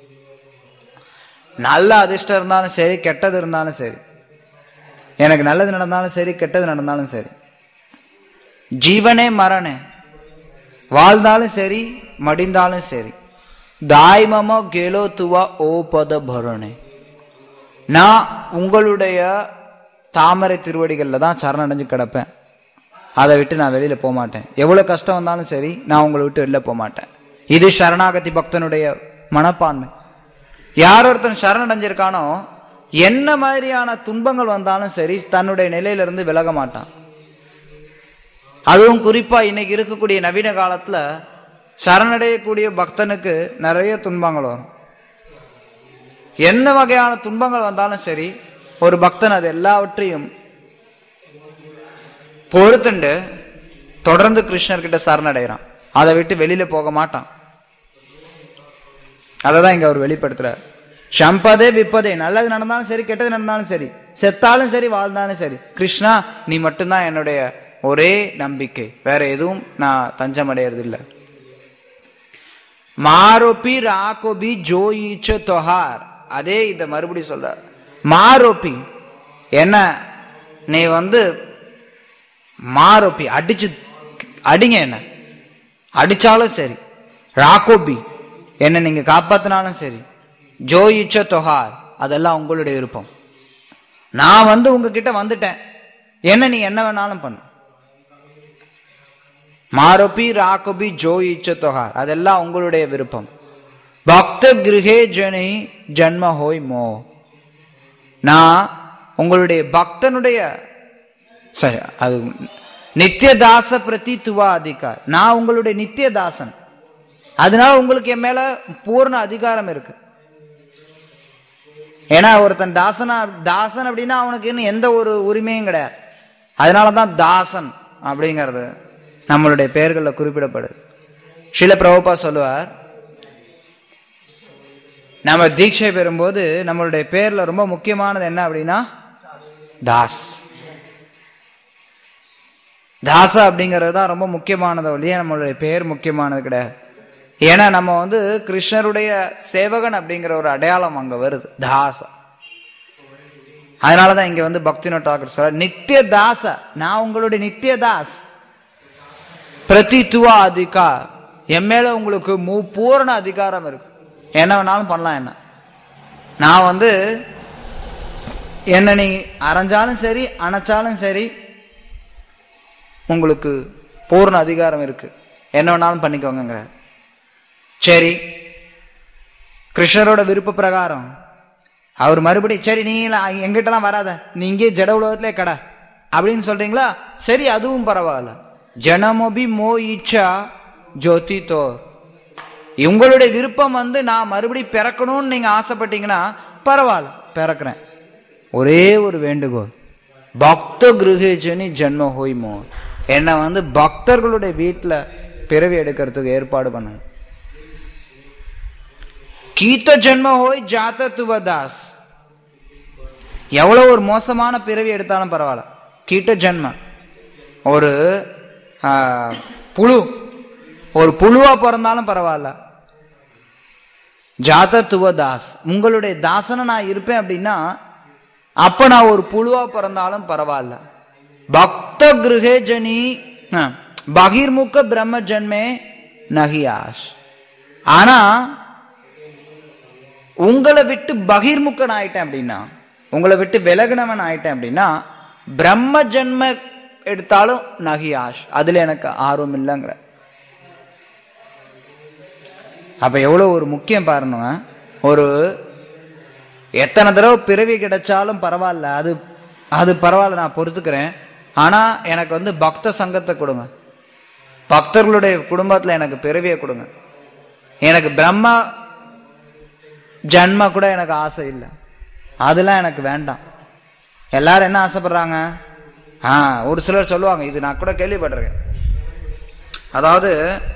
நல்ல அதிர்ஷ்டம் இருந்தாலும் சரி கெட்டது இருந்தாலும் சரி எனக்கு நல்லது நடந்தாலும் சரி கெட்டது நடந்தாலும் சரி ஜீவனே மரணே வாழ்ந்தாலும் சரி மடிந்தாலும் சரி தாய்மமோ கேலோ துவா ஓ பத பரணே நான் உங்களுடைய தாமரை திருவடிகளில் தான் சரணடைஞ்சு கிடப்பேன் அதை விட்டு நான் வெளியில போக மாட்டேன் எவ்வளவு கஷ்டம் வந்தாலும் சரி நான் உங்களை விட்டு வெளில போக மாட்டேன் இது சரணாகதி பக்தனுடைய மனப்பான்மை யார் ஒருத்தன் சரணடைஞ்சிருக்கானோ என்ன மாதிரியான துன்பங்கள் வந்தாலும் சரி தன்னுடைய நிலையிலிருந்து விலக மாட்டான் அதுவும் குறிப்பா இன்னைக்கு இருக்கக்கூடிய நவீன காலத்துல சரணடையக்கூடிய பக்தனுக்கு நிறைய துன்பங்கள் வரும் என்ன வகையான துன்பங்கள் வந்தாலும் சரி ஒரு பக்தன் அது எல்லாவற்றையும் பொறுத்துண்டு தொடர்ந்து கிருஷ்ணர்கிட்ட சரணடைகிறான் அதை விட்டு வெளியில போக மாட்டான் அதை தான் இங்க அவர் வெளிப்படுத்துறார் சம்பதே விப்பதே நல்லது நடந்தாலும் சரி கெட்டது நடந்தாலும் சரி செத்தாலும் சரி வாழ்ந்தாலும் சரி கிருஷ்ணா நீ மட்டும்தான் என்னுடைய ஒரே நம்பிக்கை வேற எதுவும் நான் தஞ்சம் அடையிறது இல்லை மாரோப்பி ராகோபி ஜோ ஈச்ச தொஹார் அதே இத மறுபடி சொல்றார் மாரோப்பி என்ன நீ வந்து மாரோப்பி அடிச்சு அடிங்க என்ன அடிச்சாலும் சரி ராகோபி என்ன நீங்க காப்பாத்தினாலும் சரி ஜோ இச்ச தொஹார் அதெல்லாம் உங்களுடைய விருப்பம் நான் வந்து உங்ககிட்ட வந்துட்டேன் என்ன நீ என்ன வேணாலும் பண்ணு மாரோபி ராகோபி ஜோ இச்ச தொஹார் அதெல்லாம் உங்களுடைய விருப்பம் பக்த கிருஹே ஜனி ஜன்ம ஹோய் மோ நான் உங்களுடைய பக்தனுடைய சரி அது நித்தியதாச பிரதி துவா அதிகார் நான் உங்களுடைய நித்தியதாசன் அதனால உங்களுக்கு என் மேல பூர்ண அதிகாரம் இருக்கு ஏன்னா ஒருத்தன் தாசனா தாசன் அப்படின்னா அவனுக்கு இன்னும் எந்த ஒரு உரிமையும் கிடையாது அதனாலதான் தாசன் அப்படிங்கிறது நம்மளுடைய பெயர்களில் குறிப்பிடப்படுது சில பிரபுபா சொல்லுவார் நம்ம தீட்சை பெறும்போது நம்மளுடைய பேர்ல ரொம்ப முக்கியமானது என்ன அப்படின்னா தாஸ் தாசா அப்படிங்கிறது தான் ரொம்ப முக்கியமானது ஒழிய நம்மளுடைய பேர் முக்கியமானது கிடையாது ஏன்னா நம்ம வந்து கிருஷ்ணருடைய சேவகன் அப்படிங்கிற ஒரு அடையாளம் அங்க வருது தாசா அதனாலதான் இங்க வந்து பக்தி நோட்டாக்கர் சொல்ற நித்திய தாச நான் உங்களுடைய நித்திய தாஸ் பிரதித்துவ அதிகா என் மேல உங்களுக்கு மு பூரண அதிகாரம் இருக்கு என்ன வேணாலும் பண்ணலாம் என்ன நான் வந்து என்ன நீ அரைஞ்சாலும் சரி அணைச்சாலும் சரி உங்களுக்கு பூர்ண அதிகாரம் இருக்கு என்ன வேணாலும் பண்ணிக்கோங்க சரி கிருஷ்ணரோட விருப்ப பிரகாரம் அவர் மறுபடியும் சரி நீ எங்கிட்டலாம் வராத நீ இங்கே ஜட உலகத்திலே கடை அப்படின்னு சொல்றீங்களா சரி அதுவும் பரவாயில்ல ஜனமோபி மோ இச்சா ஜோதி தோர் உங்களுடைய விருப்பம் வந்து நான் மறுபடியும் பிறக்கணும்னு நீங்க ஆசைப்பட்டீங்கன்னா பரவாயில்ல பிறக்கிறேன் ஒரே ஒரு வேண்டுகோள் பக்த கிருஹேஜனி ஜென்ம ஹோய்மோ என்னை வந்து பக்தர்களுடைய வீட்டுல பிறவி எடுக்கிறதுக்கு ஏற்பாடு பண்ணுங்க கீத்த ஜென்ம ஹோய் ஜாத துவதாஸ் எவ்வளவு ஒரு மோசமான பிறவி எடுத்தாலும் பரவாயில்ல கீட்ட ஜென்ம ஒரு ஆ, புழு ஒரு புழுவா பிறந்தாலும் பரவாயில்ல ஜாத துவதாஸ் உங்களுடைய தாசனை நான் இருப்பேன் அப்படின்னா அப்ப நான் ஒரு புழுவா பிறந்தாலும் பரவாயில்ல பக்த கிருஹேஜனி ஆ, பகிர்முக பிரம்ம ஜன்மே நகியாஷ் ஆனா உங்களை விட்டு பகிர்முகன் ஆயிட்டேன் அப்படின்னா உங்களை விட்டு விலகினவன் ஆயிட்டேன் அப்படின்னா பிரம்ம ஜன்ம எடுத்தாலும் நகியாஷ் அதுல எனக்கு ஆர்வம் இல்லைங்கிற அப்ப எவ்வளவு ஒரு முக்கியம் பாருங்க ஒரு எத்தனை தடவை பிறவி கிடைச்சாலும் பரவாயில்ல அது அது பரவாயில்ல நான் பொறுத்துக்கிறேன் ஆனா எனக்கு வந்து பக்த சங்கத்தை கொடுங்க பக்தர்களுடைய குடும்பத்துல எனக்கு பிறவியை கொடுங்க எனக்கு பிரம்ம ஜன்ம கூட எனக்கு ஆசை இல்லை அதெல்லாம் எனக்கு வேண்டாம் எல்லாரும் என்ன ஆசைப்படுறாங்க ஆ ஒரு சிலர் சொல்லுவாங்க இது நான் கூட கேள்விப்பட்டிருக்கேன் அதாவது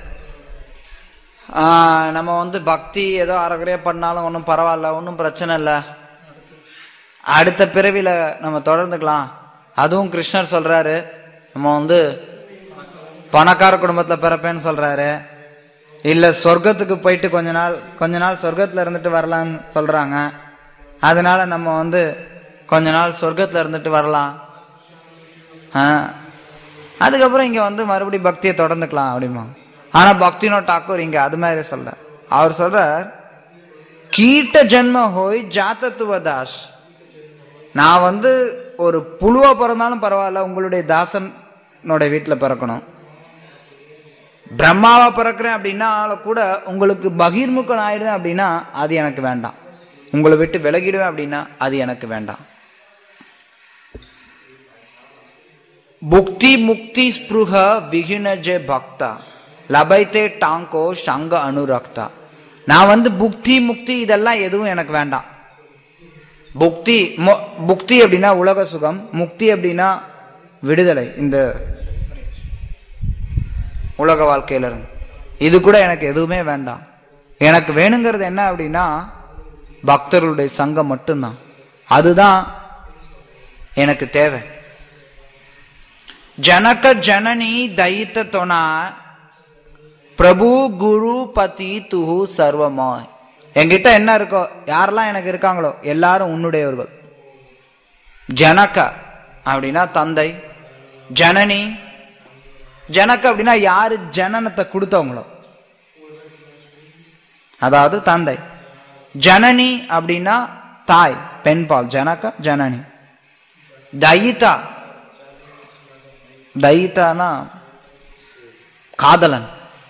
ஆ, நம்ம வந்து பக்தி ஏதோ அறகுறையா பண்ணாலும் ஒன்றும் பரவாயில்ல ஒன்றும் பிரச்சனை இல்லை அடுத்த பிறவில நம்ம தொடர்ந்துக்கலாம் அதுவும் கிருஷ்ணர் சொல்றாரு நம்ம வந்து பணக்கார குடும்பத்துல பிறப்பேன்னு சொல்றாரு இல்ல சொர்க்கத்துக்கு போயிட்டு கொஞ்ச நாள் கொஞ்ச நாள் சொர்க்கத்துல இருந்துட்டு வரலாம்னு சொல்றாங்க அதனால நம்ம வந்து கொஞ்ச நாள் சொர்க்கத்துல இருந்துட்டு வரலாம் ஆ. அதுக்கப்புறம் இங்க வந்து மறுபடியும் பக்தியை தொடர்ந்துக்கலாம் அப்படிமா ஆனா பக்தினோ டாக்கூர் இங்க அது மாதிரி சொல்ல அவர் சொல்றார் கீட்ட ஜென்ம ஹோய் ஜாத்தத்துவ தாஸ் நான் வந்து ஒரு புழுவா பிறந்தாலும் பரவாயில்ல உங்களுடைய தாசனோட வீட்டுல பிறக்கணும் பிரம்மாவா பிறக்கிறேன் அப்படின்னா கூட உங்களுக்கு பகிர்முகன் ஆயிடுவேன் அப்படின்னா அது எனக்கு வேண்டாம் உங்களை விட்டு விலகிடுவேன் அப்படின்னா அது எனக்கு வேண்டாம் புக்தி முக்தி ஸ்பிருக விகின ஜெ பக்தா லபைத்தே டாங்கோ சங்க அனுரக்தா நான் வந்து புக்தி முக்தி இதெல்லாம் எதுவும் எனக்கு வேண்டாம் புக்தி மு- புக்தி அப்படின்னா உலக சுகம் முக்தி அப்படின்னா விடுதலை இந்த உலக வாழ்க்கையில இருந்து இது கூட எனக்கு எதுவுமே வேண்டாம் எனக்கு வேணுங்கிறது என்ன அப்படின்னா பக்தர்களுடைய சங்கம் மட்டும்தான் அதுதான் எனக்கு தேவை ஜனக ஜனனி தைத்த தொனா பிரபு குரு பதி துஹு சர்வமாய் என்கிட்ட என்ன இருக்கோ யாரெல்லாம் எனக்கு இருக்காங்களோ எல்லாரும் உன்னுடையவர்கள் ஜனக அப்படின்னா தந்தை ஜனனி ஜனக அப்படின்னா யாரு ஜனனத்தை கொடுத்தவங்களோ அதாவது தந்தை ஜனனி அப்படின்னா தாய் பெண்பால் ஜனக ஜனனி தயிதா தயிதானா காதலன்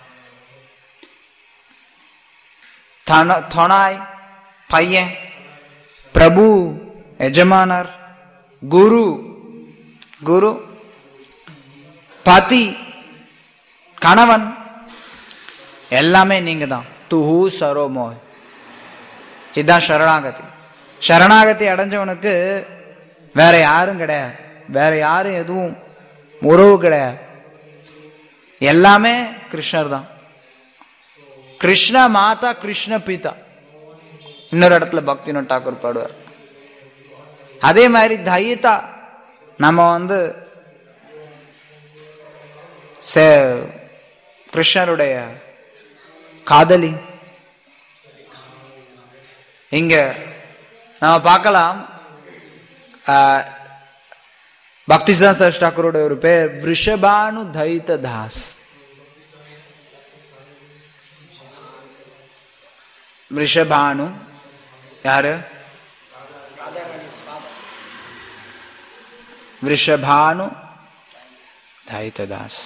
தன தொனாய் பையன் பிரபு எஜமானர் குரு குரு பதி கணவன் எல்லாமே நீங்க தான் துஹு சரோமோய் இதுதான் சரணாகதி சரணாகதி அடைஞ்சவனுக்கு வேற யாரும் கிடையாது வேற யாரும் எதுவும் உறவு கிடையாது எல்லாமே கிருஷ்ணர் தான் கிருஷ்ண மாதா கிருஷ்ண பீதா இன்னொரு இடத்துல பக்தினோ டாக்கூர் பாடுவார் அதே மாதிரி தயிதா நம்ம வந்து சே- கிருஷ்ணருடைய காதலி இங்க நம்ம பார்க்கலாம் ஆஹ், பக்தி சரஸ் டாக்கூருடைய ஒரு பேர் விஷபானு தைத்த தாஸ் ரிஷபானு யாரு ரிஷபானு தைத்ததாஸ்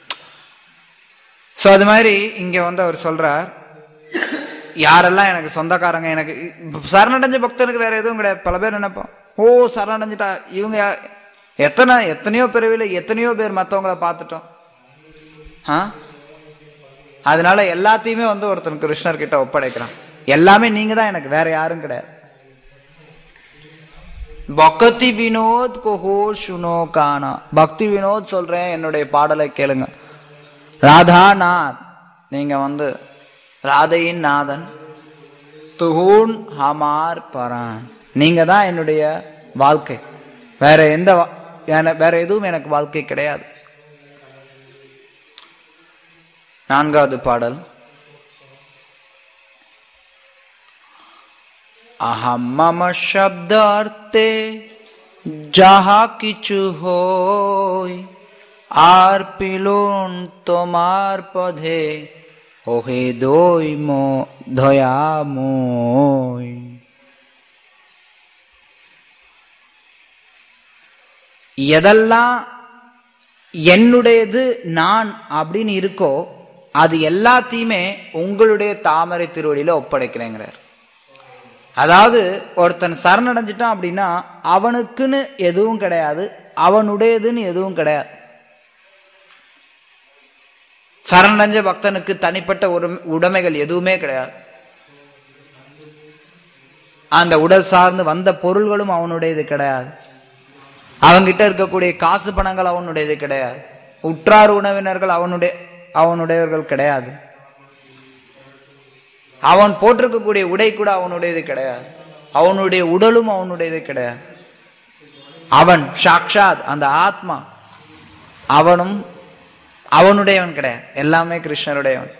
சோ அது மாதிரி இங்க வந்து அவர் சொல்றார் யாரெல்லாம் எனக்கு சொந்தக்காரங்க எனக்கு சரணடைஞ்ச பக்தனுக்கு வேற எதுவும் கிடையாது பல பேர் நினைப்போம் ஓ சரணடைஞ்சிட்டா இவங்க யா- எத்தனை எத்தனையோ பிறவில எத்தனையோ பேர் மத்தவங்கள பார்த்துட்டோம் ஆ அதனால எல்லாத்தையுமே வந்து ஒருத்தன் கிருஷ்ணர் கிட்ட ஒப்படைக்கிறான் எல்லாமே நீங்க தான் எனக்கு வேற யாரும் கிடையாது பக்தி வினோத் கோஹோ சுனோ கானா பக்தி வினோத் சொல்றேன் என்னுடைய பாடலை கேளுங்க ராதா நாத் நீங்க வந்து ராதையின் நாதன் துஹூன் ஹமார் பரான் நீங்க தான் என்னுடைய வாழ்க்கை வேற எந்த வா- என- வேற எதுவும் எனக்கு வாழ்க்கை கிடையாது நான்காவது பாடல் আহাম মম শব্দার্থে যাহা কিছু হই আর পিলুন তোমার পদে ওহে দই মো দয়াময় எதெல்லாம் என்னுடையது நான் அப்படின்னு இருக்கோ அது எல்லாத்தையுமே உங்களுடைய தாமரை திருவடியில ஒப்படைக்கிறேங்கிறார் அதாவது ஒருத்தன் சரணடைஞ்சிட்டான் அப்படின்னா அவனுக்குன்னு எதுவும் கிடையாது அவனுடையதுன்னு எதுவும் கிடையாது சரணடைஞ்ச பக்தனுக்கு தனிப்பட்ட ஒரு உடைமைகள் எதுவுமே கிடையாது அந்த உடல் சார்ந்து வந்த பொருள்களும் அவனுடையது கிடையாது அவன்கிட்ட இருக்கக்கூடிய காசு பணங்கள் அவனுடையது கிடையாது உற்றார் உணவினர்கள் அவனுடைய அவனுடையவர்கள் கிடையாது அவன் போட்டிருக்கக்கூடிய உடை கூட அவனுடையது கிடையாது அவனுடைய உடலும் அவனுடையது கிடையாது அவன் சாக்ஷாத் அந்த ஆத்மா அவனும் அவனுடையவன் கிடையாது எல்லாமே கிருஷ்ணருடையவன்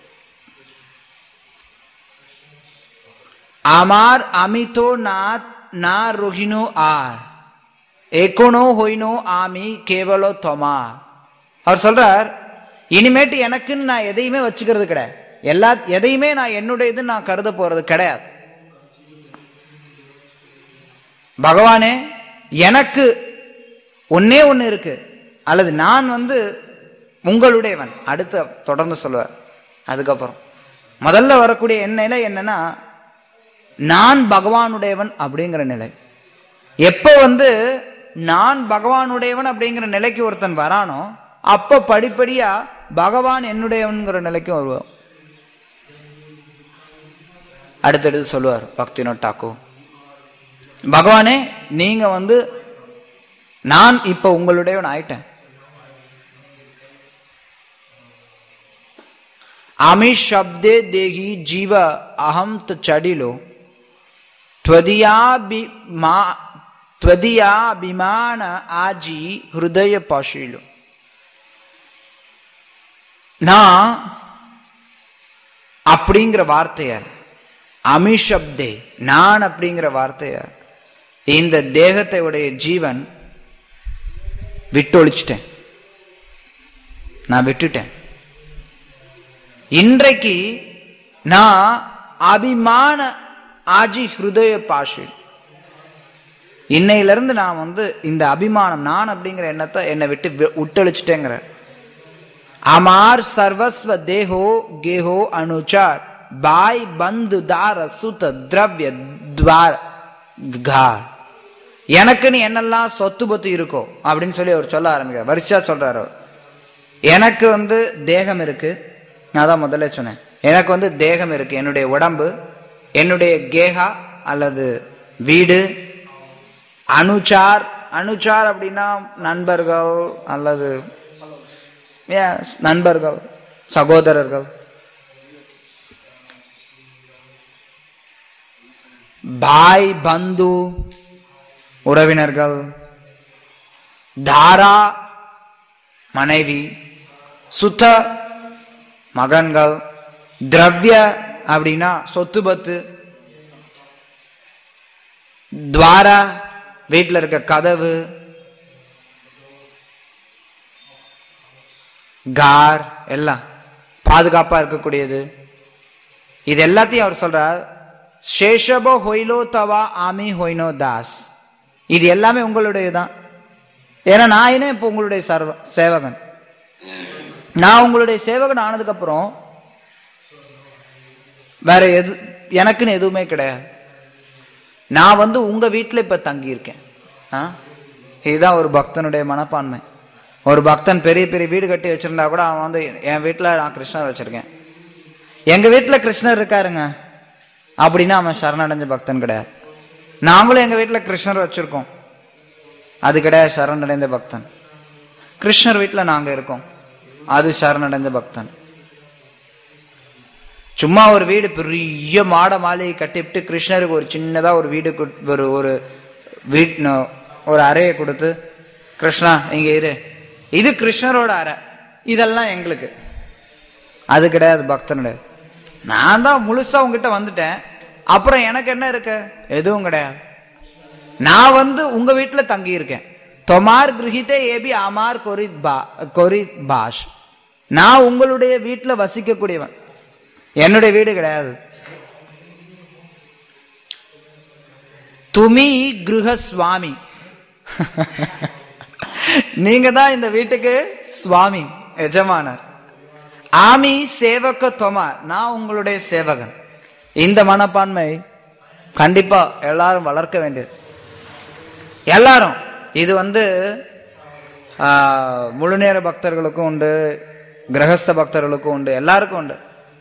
আমার আমি তো না না রহিনো আর எக்கோனோ ஹொய்னோ ஆமி கேவலோ தொமா அவர் சொல்றார் இனிமேட்டு எனக்குன்னு நான் எதையுமே வச்சுக்கிறது கிடையாது எல்லா எதையுமே நான் என்னுடையதுன்னு நான் கருத போறது கிடையாது பகவானே எனக்கு ஒன்னே ஒண்ணு இருக்கு அல்லது நான் வந்து உங்களுடையவன் அடுத்து தொடர்ந்து சொல்லுவார் அதுக்கப்புறம் முதல்ல வரக்கூடிய என் நிலை என்னன்னா நான் பகவானுடையவன் அப்படிங்கிற நிலை எப்ப வந்து நான் பகவானுடையவன் அப்படிங்கிற நிலைக்கு ஒருத்தன் வரானோ அப்ப படிப்படியா பகவான் என்னுடையவன்கிற நிலைக்கும் வருவோம் அடுத்தடுத்து சொல்லுவார் பக்தினோ டாக்கோ பகவானே நீங்க வந்து நான் இப்ப உங்களுடையவன் ஆயிட்டேன் আমি শব্দে দেহি জীব অহম তো চডিলো த்வதியாபிமான ஆஜி ஹிருதய பசிலு நான் அப்படிங்கிற வார்த்தைய அமிஷப்தே நான் அப்படிங்கிற வார்த்தைய இந்த தேகத்தை உடைய ஜீவன் விட்டொழிச்சிட்டேன் நான் விட்டுட்டேன் இன்றைக்கு நான் அபிமான ஆஜி ஹிருதய பாஷி இன்னையிலிருந்து நான் வந்து இந்த அபிமானம் நான் அப்படிங்கிற எண்ணத்தை என்னை விட்டு விட்டழிச்சிட்டேங்கிற அமார் சர்வஸ்வ தேகோ கேஹோ அனுச்சார் பாய் பந்து தார சுத திரவிய துவார் கார் எனக்குன்னு என்னெல்லாம் சொத்து பத்து இருக்கோ அப்படின்னு சொல்லி அவர் சொல்ல ஆரம்பிக்கிறார் வரிசையா சொல்றாரு அவர் எனக்கு வந்து தேகம் இருக்கு நான் தான் முதல்ல சொன்னேன் எனக்கு வந்து தேகம் இருக்கு என்னுடைய உடம்பு என்னுடைய கேகா அல்லது வீடு அனுச்சார் அனுச்சார் அப்படின்னா நண்பர்கள் அல்லது நண்பர்கள் சகோதரர்கள் பாய் பந்து உறவினர்கள் தாரா மனைவி சுத்த மகன்கள் திரவிய அப்படின்னா சொத்து பத்து துவாரா வீட்டில் இருக்க கதவு கார் எல்லாம் பாதுகாப்பா இருக்கக்கூடியது இது எல்லாத்தையும் அவர் சொல்றார் சேஷபோ ஹொய்லோ தவா ஆமி ஹொய்னோ தாஸ் இது எல்லாமே உங்களுடையதான் ஏன்னா நான் என்ன இப்போ உங்களுடைய சர்வ சேவகன் நான் உங்களுடைய சேவகன் ஆனதுக்கு அப்புறம் வேற எது எனக்குன்னு எதுவுமே கிடையாது நான் வந்து உங்க வீட்டில் இப்ப தங்கி இருக்கேன் இதுதான் ஒரு பக்தனுடைய மனப்பான்மை ஒரு பக்தன் பெரிய பெரிய வீடு கட்டி வச்சிருந்தா கூட அவன் வந்து என் வீட்டில் நான் கிருஷ்ணர் வச்சிருக்கேன் எங்க வீட்டில் கிருஷ்ணர் இருக்காருங்க அப்படின்னா அவன் சரணடைஞ்ச பக்தன் கிடையாது நாமளும் எங்க வீட்டில் கிருஷ்ணர் வச்சிருக்கோம் அது கிடையாது சரணடைந்த பக்தன் கிருஷ்ணர் வீட்டில் நாங்க இருக்கோம் அது சரணடைந்த பக்தன் சும்மா ஒரு வீடு பெரிய மாட மாளிகை கட்டிவிட்டு கிருஷ்ணருக்கு ஒரு சின்னதா ஒரு வீடு ஒரு ஒரு வீட் ஒரு அறையை கொடுத்து கிருஷ்ணா இங்க இரு இது கிருஷ்ணரோட அறை இதெல்லாம் எங்களுக்கு அது கிடையாது பக்தனுடைய நான் தான் முழுசா உங்ககிட்ட வந்துட்டேன் அப்புறம் எனக்கு என்ன இருக்கு எதுவும் கிடையாது நான் வந்து உங்க வீட்டுல தங்கி இருக்கேன் தொமார் கிரகித்தே ஏபி அமார் கொரித் பா கொரித் பாஷ் நான் உங்களுடைய வீட்டுல வசிக்கக்கூடியவன் என்னுடைய வீடு கிடையாது துமி கிருஹ சுவாமி நீங்க தான் இந்த வீட்டுக்கு சுவாமி எஜமானர் ஆமி சேவக தொமா நான் உங்களுடைய சேவகன் இந்த மனப்பான்மை கண்டிப்பா எல்லாரும் வளர்க்க வேண்டியது எல்லாரும் இது வந்து முழு நேர பக்தர்களுக்கும் உண்டு கிரகஸ்த பக்தர்களுக்கும் உண்டு எல்லாருக்கும் உண்டு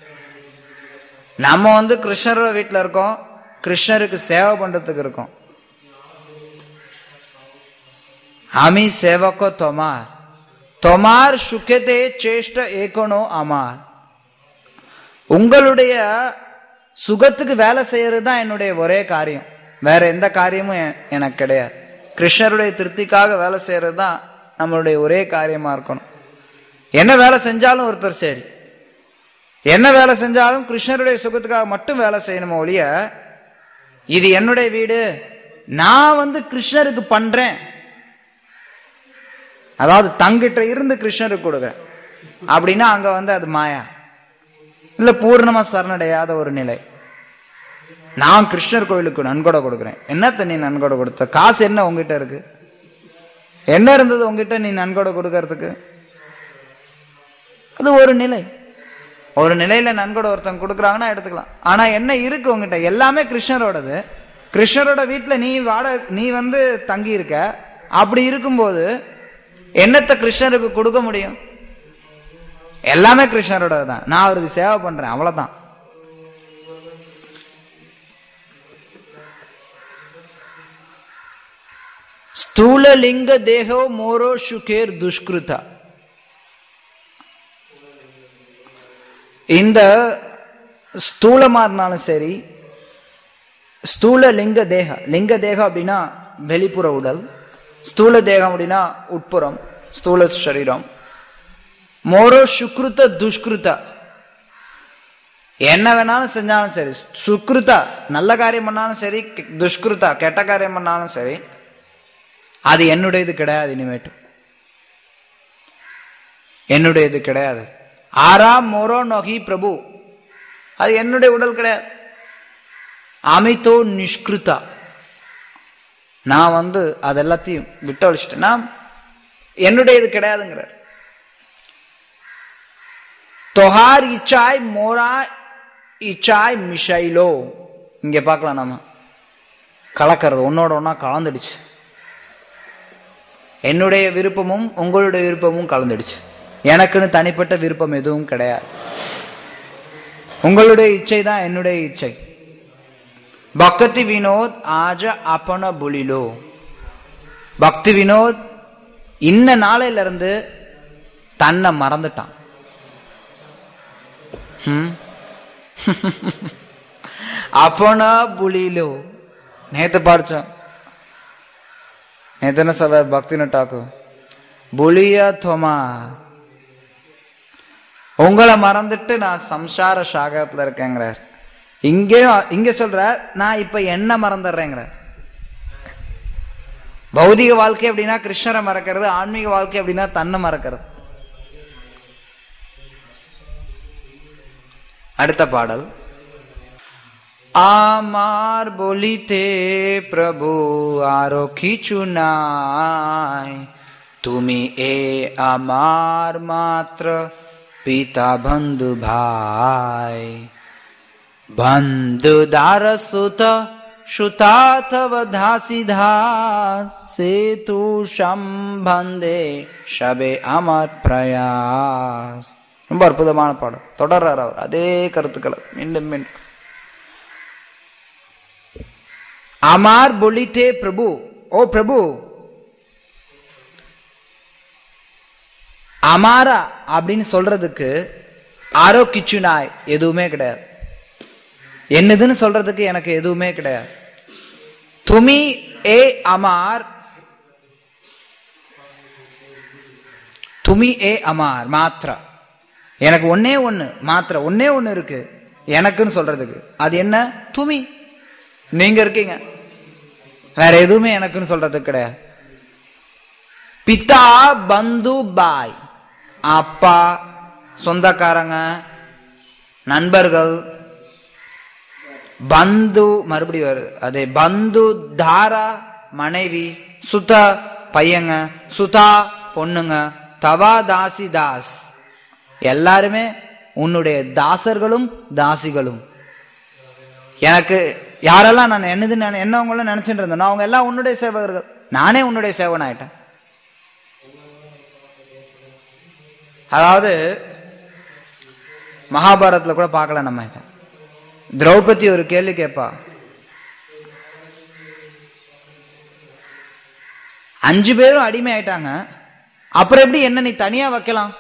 நம்ம வந்து கிருஷ்ணரோட வீட்டில் இருக்கோம் கிருஷ்ணருக்கு சேவை பண்றதுக்கு இருக்கோம் আমি সেবক তোমার তোমার সুখেতে சேஷ்ட ஏகனோ அமார் உங்களுடைய சுகத்துக்கு வேலை செய்யறது தான் என்னுடைய ஒரே காரியம் வேற எந்த காரியமும் எ- எனக்கு கிடையாது கிருஷ்ணருடைய திருப்திக்காக வேலை செய்யறது தான் நம்மளுடைய ஒரே காரியமா இருக்கணும் என்ன வேலை செஞ்சாலும் ஒருத்தர் சரி என்ன வேலை செஞ்சாலும் கிருஷ்ணருடைய சுகத்துக்காக மட்டும் வேலை செய்யணுமோ ஒழிய இது என்னுடைய வீடு நான் வந்து கிருஷ்ணருக்கு பண்றேன் அதாவது தங்கிட்ட இருந்து கிருஷ்ணருக்கு கொடுக்குறேன் அப்படின்னா அங்க வந்து அது மாயா இல்ல பூர்ணமா சரணடையாத ஒரு நிலை நான் கிருஷ்ணர் கோயிலுக்கு நன்கொடை கொடுக்குறேன் என்னத்த நீ நன்கொடை கொடுத்த காசு என்ன உங்ககிட்ட இருக்கு என்ன இருந்தது உங்ககிட்ட நீ நன்கொடை கொடுக்கறதுக்கு அது ஒரு நிலை ஒரு நிலையில நன்கொடை ஒருத்தன் கொடுக்குறாங்கன்னா எடுத்துக்கலாம் ஆனா என்ன இருக்கு உங்ககிட்ட எல்லாமே கிருஷ்ணரோடது கிருஷ்ணரோட வீட்டுல நீ வாட நீ வந்து தங்கி இருக்க அப்படி இருக்கும்போது என்னத்த கிருஷ்ணருக்கு கொடுக்க முடியும் எல்லாமே கிருஷ்ணரோட தான் நான் அவருக்கு சேவை பண்றேன் அவ்வளவுதான் ஸ்தூல லிங்க தேகோ மோரோ சுகேர் துஷ்கிருதா இந்த ஸ்தூலமா இருந்தாலும் சரி ஸ்தூல லிங்க தேக லிங்க தேகம் அப்படின்னா வெளிப்புற உடல் ஸ்தூல தேகம் அப்படின்னா உட்புறம் ஸ்தூல சரீரம் மோரோ சுக்ருத துஷ்கிருதா என்ன வேணாலும் செஞ்சாலும் சரி சுக்ருதா நல்ல காரியம் பண்ணாலும் சரி கெ- துஷ்கிருதா கெட்ட காரியம் பண்ணாலும் சரி அது என்னுடையது கிடையாது இனிமேட்டு என்னுடையது கிடையாது ஆறாம் மோரோ நொகி பிரபு அது என்னுடைய உடல் கிடையாது அமிதோ நிஷ்கிருதா நான் வந்து அது எல்லாத்தையும் விட்டு அழிச்சிட்டேன்னா என்னுடையது கிடையாதுங்கிறார் தொஹார் இச்சாய் மோரா இச்சாய் மிஷைலோ இங்க பார்க்கலாம் நாம கலக்கிறது ஒன்னோட ஒன்னா கலந்துடுச்சு என்னுடைய விருப்பமும் உங்களுடைய விருப்பமும் கலந்துடுச்சு எனக்குன்னு தனிப்பட்ட விருப்பம் எதுவும் கிடையாது உங்களுடைய இச்சை தான் என்னுடைய இச்சை பக்தி வினோத் ஆஜ அப்பன புலிலோ பக்தி வினோத் இன்ன நாளையில இருந்து தன்னை மறந்துட்டான் ஹம்? அப்பன புலிலோ நேத்து படிச்சோம் நேத்து என்ன சொல்ற பக்தி நட்டாக்கு புலியா தொமா உங்களை மறந்துட்டு நான் சம்சார சாகத்துல இருக்கேங்கிறார் இங்கேயும் இங்க சொல்ற நான் இப்ப என்ன மறந்துடுறேங்கிறார் பௌதிக வாழ்க்கை அப்படின்னா கிருஷ்ணரை மறக்கிறது ஆன்மீக வாழ்க்கை அப்படின்னா தன்னை மறக்கிறது அடுத்த பாடல் আমার বলিতে প্রভু আরো কিছু নাই তুমি এ আমার মাত্র পিতা বন্ধু ভাই বন্ধু দার সুত সুতাথব ধাসি ধাস সে তু সম্বন্ধে সবে আমার பிரயாஸ் ரொம்ப அற்புதமான பாடம் தொடர்றார் அவர் அதே கருத்துக்களை மீண்டும் மீண்டும் அமார் பொலித்தே பிரபு ஓ பிரபு அமாரா அப்படின்னு சொல்றதுக்கு ஆரோ கிச்சுனாய் எதுவுமே கிடையாது என்னதுன்னு சொல்றதுக்கு எனக்கு எதுவுமே கிடையாது துமி ஏ அமார் துமி ஏ அமார் மாத்ரா எனக்கு ஒன்னே ஒண்ணு மாத்திர ஒன்னே ஒண்ணு இருக்கு எனக்குன்னு சொல்றதுக்கு அது என்ன துமி நீங்க இருக்கீங்க வேற எதுவுமே எனக்குன்னு சொல்றதுக்கு கிடையாது பிதா பந்து பாய் அப்பா சொந்தக்காரங்க நண்பர்கள் பந்து மறுபடியும் வருது அதே பந்து தாரா மனைவி சுதா பையங்க சுதா பொண்ணுங்க தவா தாசி தாஸ் எல்லாருமே உன்னுடைய தாசர்களும் தாசிகளும் எனக்கு யாரெல்லாம் நான் என்னது நான் என்னவங்கள நினைச்சிட்டு இருந்தேனோ அவங்க எல்லாம் உன்னுடைய சேவகர்கள் நானே உன்னுடைய சேவன் ஆயிட்டேன் அதாவது மகாபாரதத்துல கூட பார்க்கல நம்ம இதை திரௌபதி ஒரு கேள்வி கேட்பா அஞ்சு பேரும் அடிமை ஆயிட்டாங்க அப்புறம் எப்படி என்ன நீ தனியா வைக்கலாம்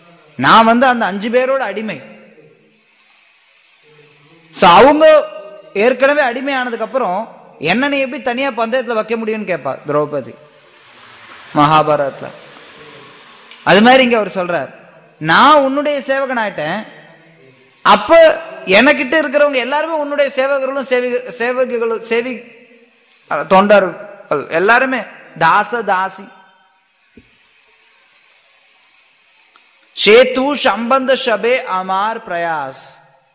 நான் வந்து அந்த அஞ்சு பேரோட அடிமை So, அவங்க ஏற்கனவே அடிமையானதுக்கு அப்புறம் என்ன நீ எப்படி தனியா பந்தயத்துல வைக்க முடியும்னு கேட்பா திரௌபதி மகாபாரதத்துல அது மாதிரி இங்க அவர் சொல்றார் நான் உன்னுடைய சேவகன் ஆயிட்டேன் அப்ப எனக்கிட்ட இருக்கிறவங்க எல்லாருமே உன்னுடைய சேவகர்களும் சேவிக சேவகிகளும் சேவி அஹ், தொண்டர்கள் எல்லாருமே தாச தாசி சேத்து சம்பந்த ஷபே அமார் பிரயாஸ்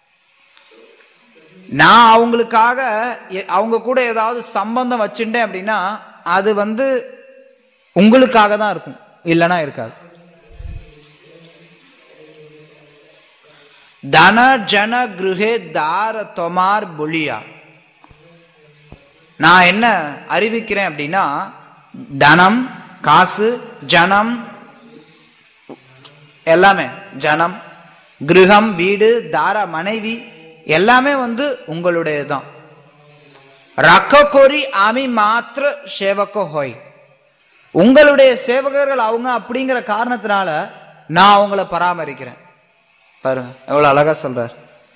நான் அவங்களுக்காக எ- அவங்க கூட ஏதாவது சம்பந்தம் வச்சுட்டேன் அப்படின்னா அது வந்து உங்களுக்காக தான் இருக்கும் இல்லைன்னா இருக்காது தன ஜன கிருஹே தார தொமார் புலியா நான் என்ன அறிவிக்கிறேன் அப்படின்னா தனம் காசு ஜனம் எல்லாமே ஜனம் கிருகம் வீடு தார மனைவி எல்லாமே வந்து உங்களுடையதுதான் ரக்க கோரி ஆமி மாத்திர சேவக்க ஹோய் உங்களுடைய சேவகர்கள் அவங்க அப்படிங்கிற காரணத்தினால நான் அவங்கள பராமரிக்கிறேன் பாருங்க எவ்வளவு அழகா சொல்றார்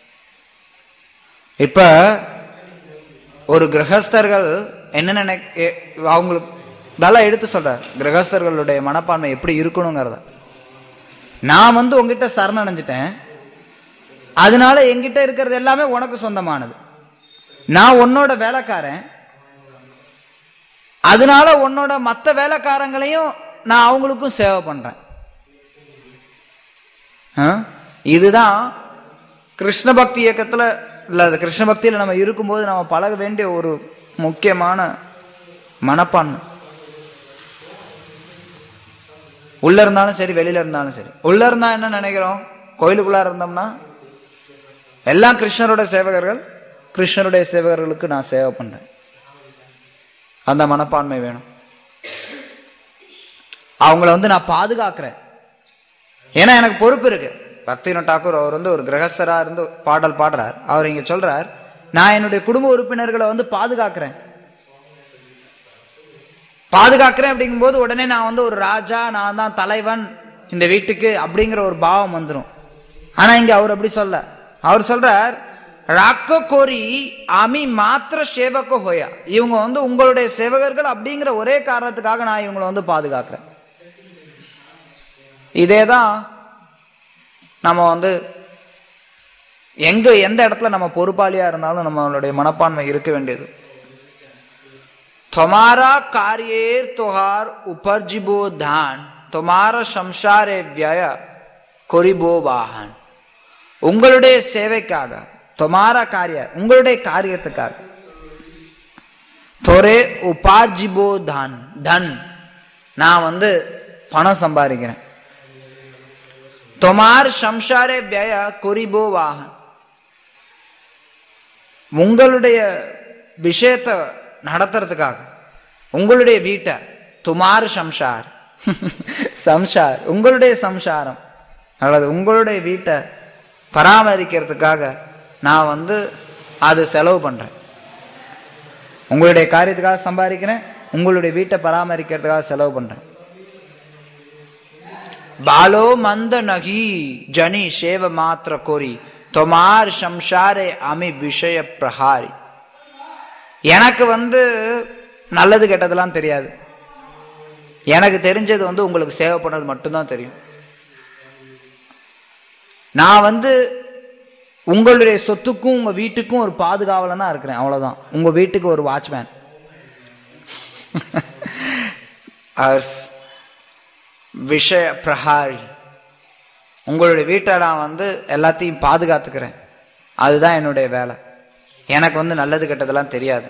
இப்ப ஒரு கிரகஸ்தர்கள் என்ன நினை எ- அவங்களுக்கு நல்லா எடுத்து சொல்றார் கிரகஸ்தர்களுடைய மனப்பான்மை எப்படி இருக்கணுங்கிறத நான் வந்து உங்ககிட்ட சரணடைஞ்சிட்டேன் அதனால என்கிட்ட இருக்கிறது எல்லாமே உனக்கு சொந்தமானது நான் உன்னோட வேலைக்காரன் அதனால உன்னோட மத்த வேலைக்காரங்களையும் நான் அவங்களுக்கும் சேவை பண்றேன் ஆ? இதுதான் கிருஷ்ண பக்தி இயக்கத்துல இல்ல அது கிருஷ்ண பக்தியில நம்ம இருக்கும்போது நம்ம பழக வேண்டிய ஒரு முக்கியமான மனப்பான்மை உள்ள இருந்தாலும் சரி வெளியில இருந்தாலும் சரி உள்ள இருந்தா என்ன நினைக்கிறோம் கோயிலுக்குள்ள இருந்தோம்னா எல்லாம் கிருஷ்ணரோட சேவகர்கள் கிருஷ்ணருடைய சேவகர்களுக்கு நான் சேவை பண்றேன் அந்த மனப்பான்மை வேணும் அவங்கள வந்து நான் பாதுகாக்கிறேன் ஏன்னா எனக்கு பொறுப்பு இருக்கு பக்தின டாக்கூர் அவர் வந்து ஒரு கிரகஸ்தரா இருந்து பாடல் பாடுறார் அவர் இங்க சொல்றார் நான் என்னுடைய குடும்ப உறுப்பினர்களை வந்து பாதுகாக்கிறேன் பாதுகாக்கிறேன் அப்படிங்கும்போது உடனே நான் வந்து ஒரு ராஜா நான் தான் தலைவன் இந்த வீட்டுக்கு அப்படிங்கிற ஒரு பாவம் வந்துடும் ஆனா இங்க அவர் அப்படி சொல்ல அவர் சொல்றார் ராக்க கோரி அமி மாத்திர சேவக்க ஹோயா இவங்க வந்து உங்களுடைய சேவகர்கள் அப்படிங்கிற ஒரே காரணத்துக்காக நான் இவங்களை வந்து பாதுகாக்கிறேன் இதேதான் நம்ம வந்து எங்க எந்த இடத்துல நம்ம பொறுப்பாளியா இருந்தாலும் நம்மளுடைய மனப்பான்மை இருக்க வேண்டியது तुम्हारा कार्येर तोहार उपरजिबो धान तुम्हारा संसारे व्यय கொரிபோ வாகன் உங்களுடைய சேவைக்காக தொமாரா காரிய உங்களுடைய காரியத்துக்காக தொரே உபார்ஜிபோ தான் தன் நான் வந்து பணம் சம்பாதிக்கிறேன் தொமார் சம்சாரே விய கொரிபோ வாகன் உங்களுடைய விஷயத்தை நடத்துறதுக்காக உங்களுடைய வீட்டை துமார் சம்சார் சம்சார் உங்களுடைய சம்சாரம் அல்லது உங்களுடைய வீட்டை பராமரிக்கிறதுக்காக நான் வந்து அது செலவு பண்றேன் உங்களுடைய காரியத்துக்காக சம்பாதிக்கிறேன் உங்களுடைய வீட்டை பராமரிக்கிறதுக்காக செலவு பண்றேன் बालो मंद नही जनी सेव मात्र कोरी தொமார் சம்சாரே அமி விஷய பிரஹாரி எனக்கு வந்து நல்லது கெட்டதெல்லாம் தெரியாது எனக்கு தெரிஞ்சது வந்து உங்களுக்கு சேவை பண்ணது மட்டும்தான் தெரியும் நான் வந்து உங்களுடைய சொத்துக்கும் உங்க வீட்டுக்கும் ஒரு பாதுகாவலனா இருக்கிறேன் அவ்வளவுதான் உங்க வீட்டுக்கு ஒரு வாட்ச்மேன் விஷய பிரஹாரி உங்களுடைய வீட்டை நான் வந்து எல்லாத்தையும் பாதுகாத்துக்கிறேன் அதுதான் என்னுடைய வேலை எனக்கு வந்து நல்லது கெட்டதெல்லாம் தெரியாது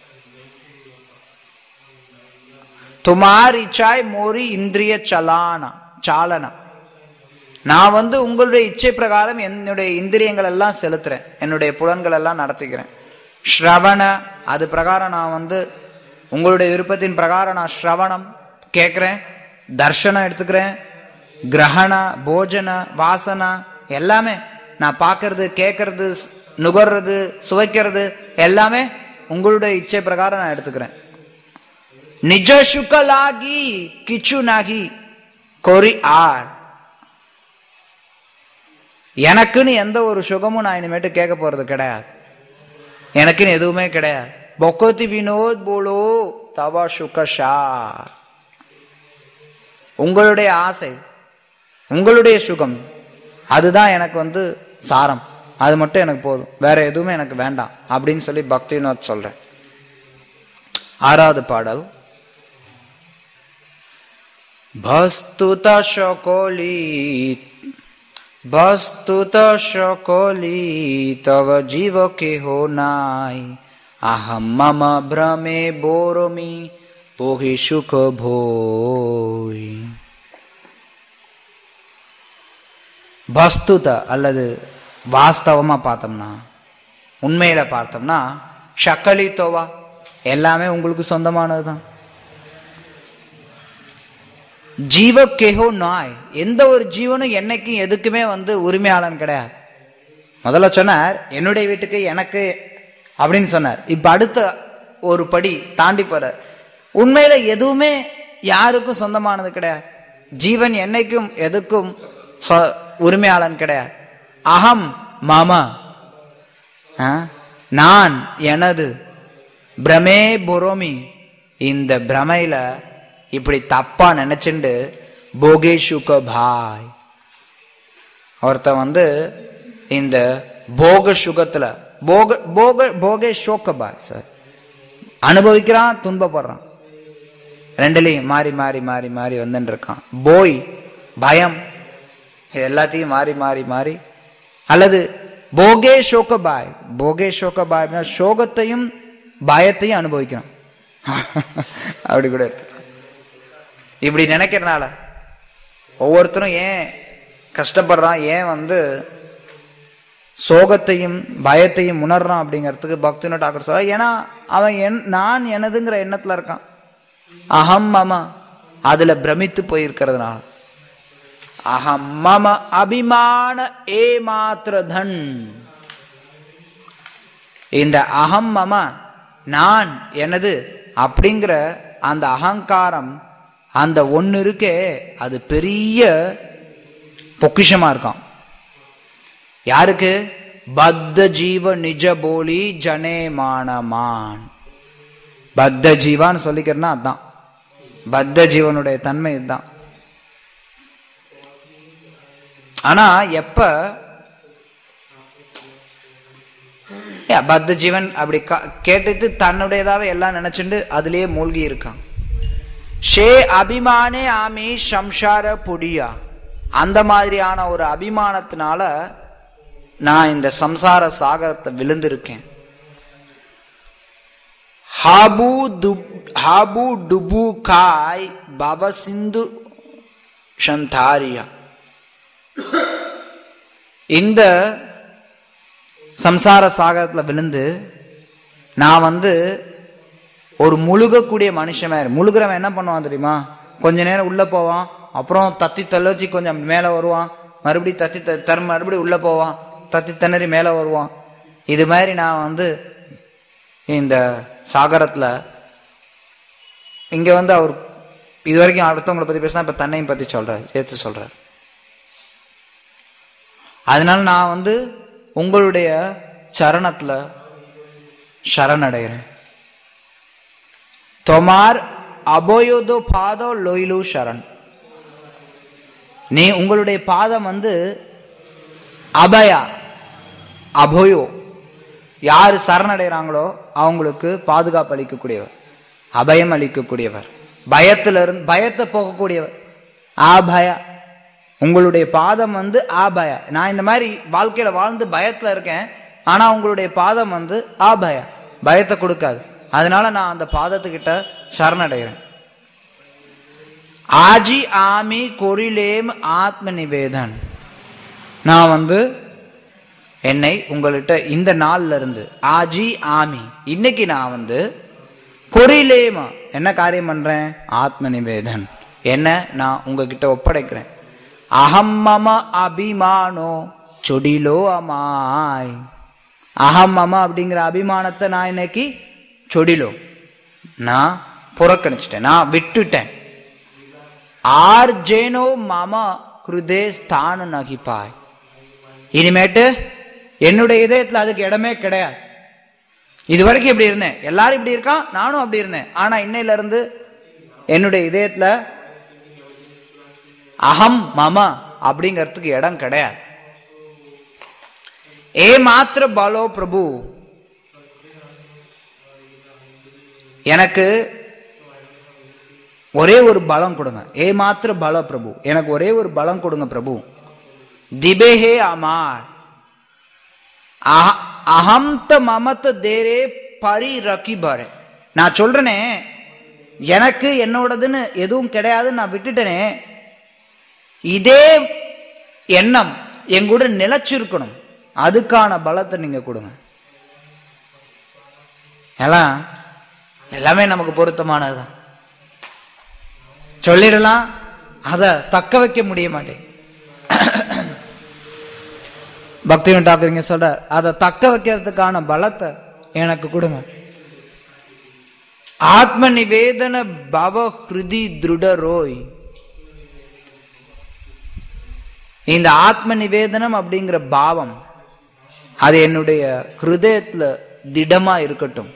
துமார் இச்சாய் மோரி இந்திரிய சலானா சாலனா நான் வந்து உங்களுடைய இச்சை பிரகாரம் என்னுடைய இந்திரியங்கள் எல்லாம் செலுத்துறேன் என்னுடைய புலன்கள் எல்லாம் நடத்திக்கிறேன் ஸ்ரவண அது பிரகாரம் நான் வந்து உங்களுடைய விருப்பத்தின் பிரகாரம் நான் ஸ்ரவணம் கேட்கிறேன் தர்ஷனம் எடுத்துக்கிறேன் கிரகண போஜன வாசனா எல்லாமே நான் பார்க்கறது கேட்கறது நுகர்றது சுவைக்கிறது எல்லாமே உங்களுடைய இச்சை பிரகாரம் நான் எடுத்துக்கிறேன் நிஜ சுகலாகி கிச்சு நாகி கொரி ஆர் எனக்குன்னு எந்த ஒரு சுகமும் நான் இனிமேட்டு கேட்க போறது கிடையாது எனக்குன்னு எதுவுமே கிடையாது பொக்கோத்தி வினோத் போலோ தவா சுகஷா உங்களுடைய ஆசை உங்களுடைய சுகம் அதுதான் எனக்கு வந்து சாரம் அது மட்டும் எனக்கு போதும் வேற எதுவுமே எனக்கு வேண்டாம் அப்படின்னு சொல்லி பக்தி வினோத் சொல்றேன் ஆறாவது பாடல் বস্তুত সকলি বস্তুত সকলি তব জীব কেহ নাই আহম মম ভ্রমে বোরমি போகி சுக போய் வஸ்துத அல்லது வாஸ்தவமா பார்த்தோம்னா உண்மையில பார்த்தோம்னா ஷக்கலி தோவா எல்லாமே உங்களுக்கு சொந்தமானதுதான் ஜீவ கேஹோ நாய் எந்த ஒரு ஜீவனும் என்னைக்கும் எதுக்குமே வந்து உரிமையாளன் கிடையாது முதல்ல சொன்னார் என்னுடைய வீட்டுக்கு எனக்கு அப்படின்னு சொன்னார் இப்ப அடுத்த ஒரு படி தாண்டி போறார் உண்மையில எதுவுமே யாருக்கும் சொந்தமானது கிடையாது ஜீவன் என்னைக்கும் எதுக்கும் சொ- உரிமையாளன் கிடையாது அகம் மம ஆ? நான் எனது பிரமே புரோமி இந்த பிரமையில இப்படி தப்பா நினைச்சுண்டு போகேஷுக பாய் ஒருத்தன் வந்து இந்த போக சுகத்துல போக போக போகே சோக பாய் சார் அனுபவிக்கிறான் துன்பப்படுறான் ரெண்டுலையும் மாறி மாறி மாறி மாறி வந்துட்டு இருக்கான் போய் பயம் இது எல்லாத்தையும் மாறி மாறி மாறி அல்லது போகே சோக பாய் போகே சோக பாய் அப்படின்னா சோகத்தையும் பயத்தையும் அனுபவிக்கிறான் அப்படி கூட இருக்கு இப்படி நினைக்கிறனால ஒவ்வொருத்தரும் ஏன் கஷ்டப்படுறான் ஏன் வந்து சோகத்தையும் பயத்தையும் உணர்றான் அப்படிங்கிறதுக்கு பக்தினோ டாக்கர் சொல்ற ஏன்னா அவன் என் நான் எனதுங்கிற எண்ணத்துல இருக்கான் அகம் மம அதுல பிரமித்து போயிருக்கிறதுனால அகம் மம அபிமான ஏ மாத்திர தன் இந்த அகம் மம நான் எனது அப்படிங்கிற அந்த அகங்காரம் அந்த ஒன்னு இருக்கே அது பெரிய பொக்கிஷமா இருக்கான் யாருக்கு பத்த ஜீவ நிஜ போலி ஜனே மானமான் பத்த ஜீவான்னு சொல்லிக்கிறேன்னா அதான் பத்த ஜீவனுடைய தன்மை இதுதான் ஆனா எப்ப ஏ, பத்த ஜீவன் அப்படி கா- கேட்டுட்டு தன்னுடையதாவே எல்லாம் நினைச்சுட்டு அதுலயே மூழ்கி இருக்கான் ஷே அபிமானே ஆமி சம்சார புடியா அந்த மாதிரியான ஒரு அபிமானத்தினால நான் இந்த சம்சார சாகரத்தை விழுந்திருக்கேன் ஹாபு துப்- ஹாபு டுபு காய் பவ சிந்து சந்தாரியா இந்த சம்சார சாகரத்துல விழுந்து நான் வந்து ஒரு முழுகக்கூடிய மனுஷன் மாதிரி முழுகிறவன் என்ன பண்ணுவான் தெரியுமா கொஞ்ச நேரம் உள்ள போவான் அப்புறம் தத்தி தள்ளச்சி கொஞ்சம் மேல வருவான் மறுபடியும் தத்தி த- தர மறுபடியும் உள்ள போவான் தத்தி திணறி மேல வருவான் இது மாதிரி நான் வந்து இந்த சாகரத்துல இங்க வந்து அவர் இது வரைக்கும் அடுத்தவங்களை பத்தி பேசினா இப்ப தன்னையும் பத்தி சொல்றாரு சேர்த்து சொல்றாரு அதனால நான் வந்து உங்களுடைய சரணத்துல சரணடைகிறேன் தொமார் அபயோதோ பாதோ லொயிலு சரண் நீ உங்களுடைய பாதம் வந்து அபயா அபயோ யாரு சரணடைகிறாங்களோ அவங்களுக்கு பாதுகாப்பு அளிக்கக்கூடியவர் அபயம் அளிக்கக்கூடியவர் பயத்துல இருந்து பயத்தை போகக்கூடியவர் ஆபய உங்களுடைய பாதம் வந்து ஆபய நான் இந்த மாதிரி வாழ்க்கையில வாழ்ந்து பயத்துல இருக்கேன் ஆனா உங்களுடைய பாதம் வந்து ஆபய பயத்தை கொடுக்காது அதனால நான் அந்த பாதத்துக்கிட்ட சரணடைகிறேன் ஆஜி ஆமி கொரிலேம் ஆத்ம நிவேதன் நான் வந்து என்னை உங்கள்கிட்ட இந்த நாள்ல இருந்து ஆஜி ஆமி இன்னைக்கு நான் வந்து கொரிலேமா என்ன காரியம் பண்றேன் ஆத்ம நிவேதன் என்ன நான் உங்ககிட்ட ஒப்படைக்கிறேன் அகம் மம அபிமானோ சொடிலோ அமாய் அகம் மம அப்படிங்கிற அபிமானத்தை நான் இன்னைக்கு சொடிலோ நான் புறக்கணிச்சிட்டேன் நான் விட்டுட்டேன் ஆர் ஜேனோ மம ஹிருதே ஸ்தான நகிப்பாய் இனிமேட்டு என்னுடைய இதயத்துல அதுக்கு இடமே கிடையாது இது வரைக்கும் இப்படி இருந்தேன் எல்லாரும் இப்படி இருக்கான் நானும் அப்படி இருந்தேன் ஆனா இன்னையில இருந்து என்னுடைய இதயத்துல அகம் மம அப்படிங்கிறதுக்கு இடம் கிடையாது ஏ மாத்திர பாலோ பிரபு எனக்கு ஒரே ஒரு பலம் கொடுங்க ஏ மாத்திர பல பிரபு எனக்கு ஒரே ஒரு பலம் கொடுங்க பிரபு திபேஹே அமார் அஹ- அஹம்த மமத்த தேரே பரி ரக்கி பாரு நான் சொல்றேனே எனக்கு என்னோடதுன்னு எதுவும் கிடையாதுன்னு நான் விட்டுட்டேனே இதே எண்ணம் எங்கூட நிலைச்சிருக்கணும் அதுக்கான பலத்தை நீங்க கொடுங்க எல்லாம் எல்லாமே நமக்கு பொருத்தமானதுதான் சொல்லிடலாம் அத தக்க வைக்க முடிய மாட்டேன் பக்தி டாக்குறீங்க சொல்ற அதை தக்க வைக்கிறதுக்கான பலத்தை எனக்கு கொடுங்க ஆத்ம நிவேதன பவ ஹிருதி திருட ரோய் இந்த ஆத்ம நிவேதனம் அப்படிங்கிற பாவம் அது என்னுடைய ஹிருதயத்துல திடமா இருக்கட்டும்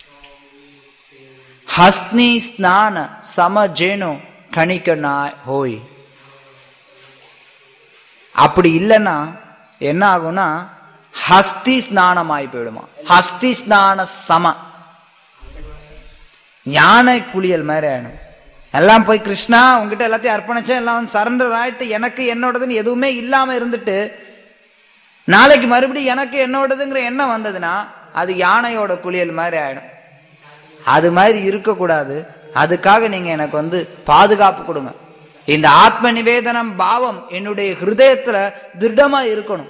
ஹஸ்னி ஸ்நான சமஜேனோ கணிக்க நாய் ஹோய் அப்படி இல்லைன்னா என்ன ஆகும்னா ஹஸ்தி ஸ்நானம் ஆகி போயிடுமா ஹஸ்தி ஸ்நான சம யானை குளியல் மாதிரி ஆயிடும் எல்லாம் போய் கிருஷ்ணா உங்ககிட்ட எல்லாத்தையும் அர்ப்பணிச்சேன் எல்லாம் வந்து சரண்டர் ஆயிட்டு எனக்கு என்னோடதுன்னு எதுவுமே இல்லாம இருந்துட்டு நாளைக்கு மறுபடியும் எனக்கு என்னோடதுங்கிற எண்ணம் வந்ததுன்னா அது யானையோட குளியல் மாதிரி ஆயிடும் அது மாதிரி இருக்கக்கூடாது அதுக்காக நீங்க எனக்கு வந்து பாதுகாப்பு கொடுங்க இந்த ஆத்ம நிவேதனம் பாவம் என்னுடைய ஹிருதயத்துல திருடமா இருக்கணும்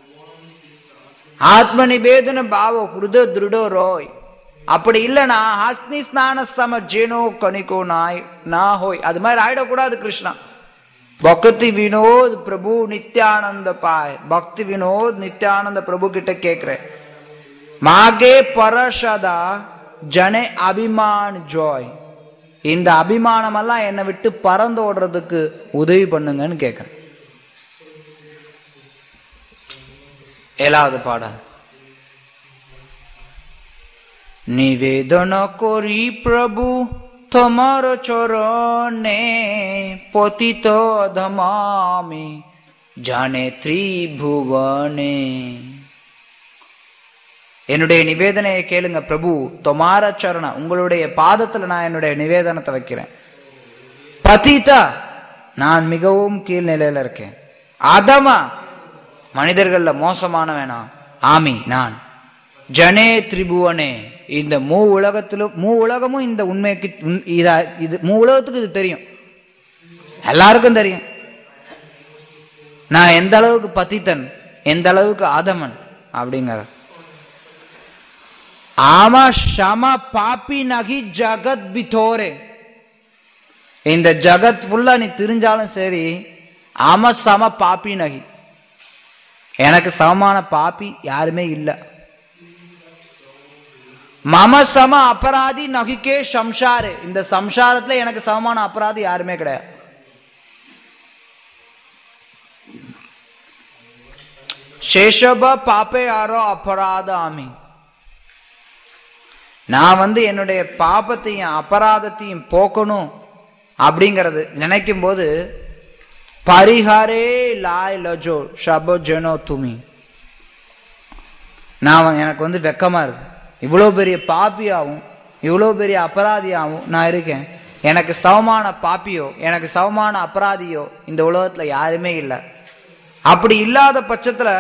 ஆத்ம நிவேதன பாவம் ஹிருத திருடோ ரோய் அப்படி இல்லைன்னா ஹஸ்னி ஸ்நான சம ஜேனோ கணிக்கோ நாய் நா ஹோய் அது மாதிரி ஆயிடக்கூடாது கிருஷ்ணா பக்தி வினோத் பிரபு நித்யானந்த பாய் பக்தி வினோத் நித்யானந்த பிரபு கிட்ட கேக்குறேன் மாகே பரஷதா ஜனே அபிமான் ஜோய் இந்த அபிமானம் எல்லாம் என்னை விட்டு பறந்து ஓடுறதுக்கு உதவி பண்ணுங்கன்னு கேட்கிறேன் ஏழாவது பாடல் নিবেদন করি প্রভু তোমার চরণে পতিত ধমামি জানে த்ரிபுவனே என்னுடைய நிவேதனையை கேளுங்க பிரபு தொமார சரண உங்களுடைய பாதத்துல நான் என்னுடைய நிவேதனத்தை வைக்கிறேன் பதிதா நான் மிகவும் கீழ்நிலையில இருக்கேன் அதமா மனிதர்கள்ல மோசமான வேணாம் ஆமி நான் ஜனே திரிபுவனே இந்த மூ உலகத்திலும் மூ உலகமும் இந்த உண்மைக்கு உண்- இதா இது மூ உலகத்துக்கு இது தெரியும் எல்லாருக்கும் தெரியும் நான் எந்த அளவுக்கு பத்தித்தன் எந்த அளவுக்கு ஆதமன் அப்படிங்கிற ஆமா ஷம பாப்பி நகி ஜகத் பிதோரே இந்த ஜகத் ஃபுல்லா நீ தெரிஞ்சாலும் சரி ஆம சம பாப்பி நகி எனக்கு சமமான பாப்பி யாருமே இல்லை மம சம அபராதி நகிக்கே சம்சாரு இந்த சம்சாரத்துல எனக்கு சமமான அபராதி யாருமே கிடையாது சேஷப பாப்பே யாரோ அபராத ஆமி நான் வந்து என்னுடைய பாபத்தையும் அபராதத்தையும் போக்கணும் அப்படிங்கிறது நினைக்கும் போது பரிஹாரே லாய் லஜோ ஷபோ ஜெனோ துமி நான் வந்து- எனக்கு வந்து வெக்கமா இருக்கு இவ்வளோ பெரிய பாப்பியாவும் இவ்வளோ பெரிய அபராதியாவும் நான் இருக்கேன் எனக்கு சமமான பாப்பியோ எனக்கு சமமான அபராதியோ இந்த உலகத்துல யாருமே இல்லை அப்படி இல்லாத பட்சத்துல